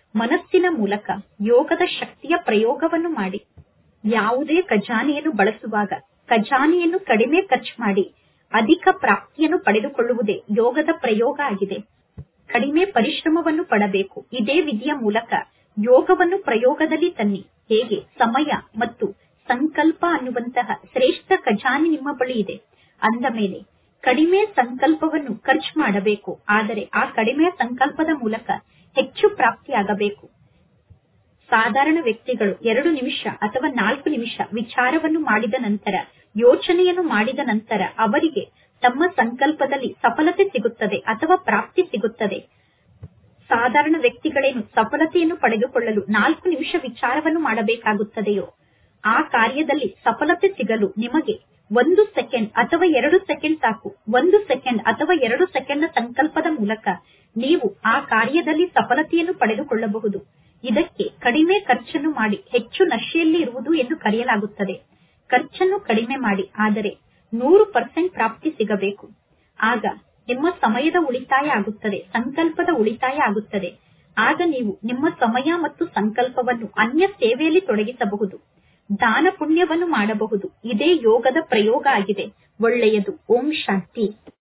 ಮನಸ್ಸಿನ ಮೂಲಕ ಯೋಗದ ಶಕ್ತಿಯ ಪ್ರಯೋಗವನ್ನು ಮಾಡಿ ಯಾವುದೇ ಖಜಾನೆಯನ್ನು ಬಳಸುವಾಗ ಖಜಾನೆಯನ್ನು ಕಡಿಮೆ ಖರ್ಚು ಮಾಡಿ ಅಧಿಕ ಪ್ರಾಪ್ತಿಯನ್ನು ಪಡೆದುಕೊಳ್ಳುವುದೇ ಯೋಗದ ಪ್ರಯೋಗ ಆಗಿದೆ ಕಡಿಮೆ ಪರಿಶ್ರಮವನ್ನು ಪಡಬೇಕು ಇದೇ ವಿಧಿಯ ಮೂಲಕ ಯೋಗವನ್ನು ಪ್ರಯೋಗದಲ್ಲಿ ತನ್ನಿ ಹೇಗೆ ಸಮಯ ಮತ್ತು ಸಂಕಲ್ಪ ಅನ್ನುವಂತಹ ಶ್ರೇಷ್ಠ ಖಜಾನೆ ನಿಮ್ಮ ಬಳಿ ಇದೆ ಅಂದ ಮೇಲೆ ಕಡಿಮೆ ಸಂಕಲ್ಪವನ್ನು ಖರ್ಚು ಮಾಡಬೇಕು ಆದರೆ ಆ ಕಡಿಮೆ ಸಂಕಲ್ಪದ ಮೂಲಕ ಹೆಚ್ಚು ಪ್ರಾಪ್ತಿಯಾಗಬೇಕು ಸಾಧಾರಣ ವ್ಯಕ್ತಿಗಳು ಎರಡು ನಿಮಿಷ ಅಥವಾ ನಾಲ್ಕು ನಿಮಿಷ ವಿಚಾರವನ್ನು ಮಾಡಿದ ನಂತರ ಯೋಚನೆಯನ್ನು ಮಾಡಿದ ನಂತರ ಅವರಿಗೆ ತಮ್ಮ ಸಂಕಲ್ಪದಲ್ಲಿ ಸಫಲತೆ ಸಿಗುತ್ತದೆ ಅಥವಾ ಪ್ರಾಪ್ತಿ ಸಿಗುತ್ತದೆ ಸಾಧಾರಣ ವ್ಯಕ್ತಿಗಳೇನು ಸಫಲತೆಯನ್ನು ಪಡೆದುಕೊಳ್ಳಲು ನಾಲ್ಕು ನಿಮಿಷ ವಿಚಾರವನ್ನು ಮಾಡಬೇಕಾಗುತ್ತದೆಯೋ ಆ ಕಾರ್ಯದಲ್ಲಿ ಸಫಲತೆ ಸಿಗಲು ನಿಮಗೆ ಒಂದು ಸೆಕೆಂಡ್ ಅಥವಾ ಎರಡು ಸೆಕೆಂಡ್ ಸಾಕು ಒಂದು ಸೆಕೆಂಡ್ ಅಥವಾ ಎರಡು ಸೆಕೆಂಡ್ನ ಸಂಕಲ್ಪದ ಮೂಲಕ ನೀವು ಆ ಕಾರ್ಯದಲ್ಲಿ ಸಫಲತೆಯನ್ನು ಪಡೆದುಕೊಳ್ಳಬಹುದು ಇದಕ್ಕೆ ಕಡಿಮೆ ಖರ್ಚನ್ನು ಮಾಡಿ ಹೆಚ್ಚು ನಶೆಯಲ್ಲಿ ಇರುವುದು ಎಂದು ಕರೆಯಲಾಗುತ್ತದೆ ಖರ್ಚನ್ನು ಕಡಿಮೆ ಮಾಡಿ ಆದರೆ ನೂರು ಪರ್ಸೆಂಟ್ ಪ್ರಾಪ್ತಿ ಸಿಗಬೇಕು ಆಗ ನಿಮ್ಮ ಸಮಯದ ಉಳಿತಾಯ ಆಗುತ್ತದೆ ಸಂಕಲ್ಪದ ಉಳಿತಾಯ ಆಗುತ್ತದೆ ಆಗ ನೀವು ನಿಮ್ಮ ಸಮಯ ಮತ್ತು ಸಂಕಲ್ಪವನ್ನು ಅನ್ಯ ಸೇವೆಯಲ್ಲಿ ತೊಡಗಿಸಬಹುದು ದಾನ ಪುಣ್ಯವನ್ನು ಮಾಡಬಹುದು ಇದೇ ಯೋಗದ ಪ್ರಯೋಗ ಆಗಿದೆ ಒಳ್ಳೆಯದು ಓಂ ಶಾಂತಿ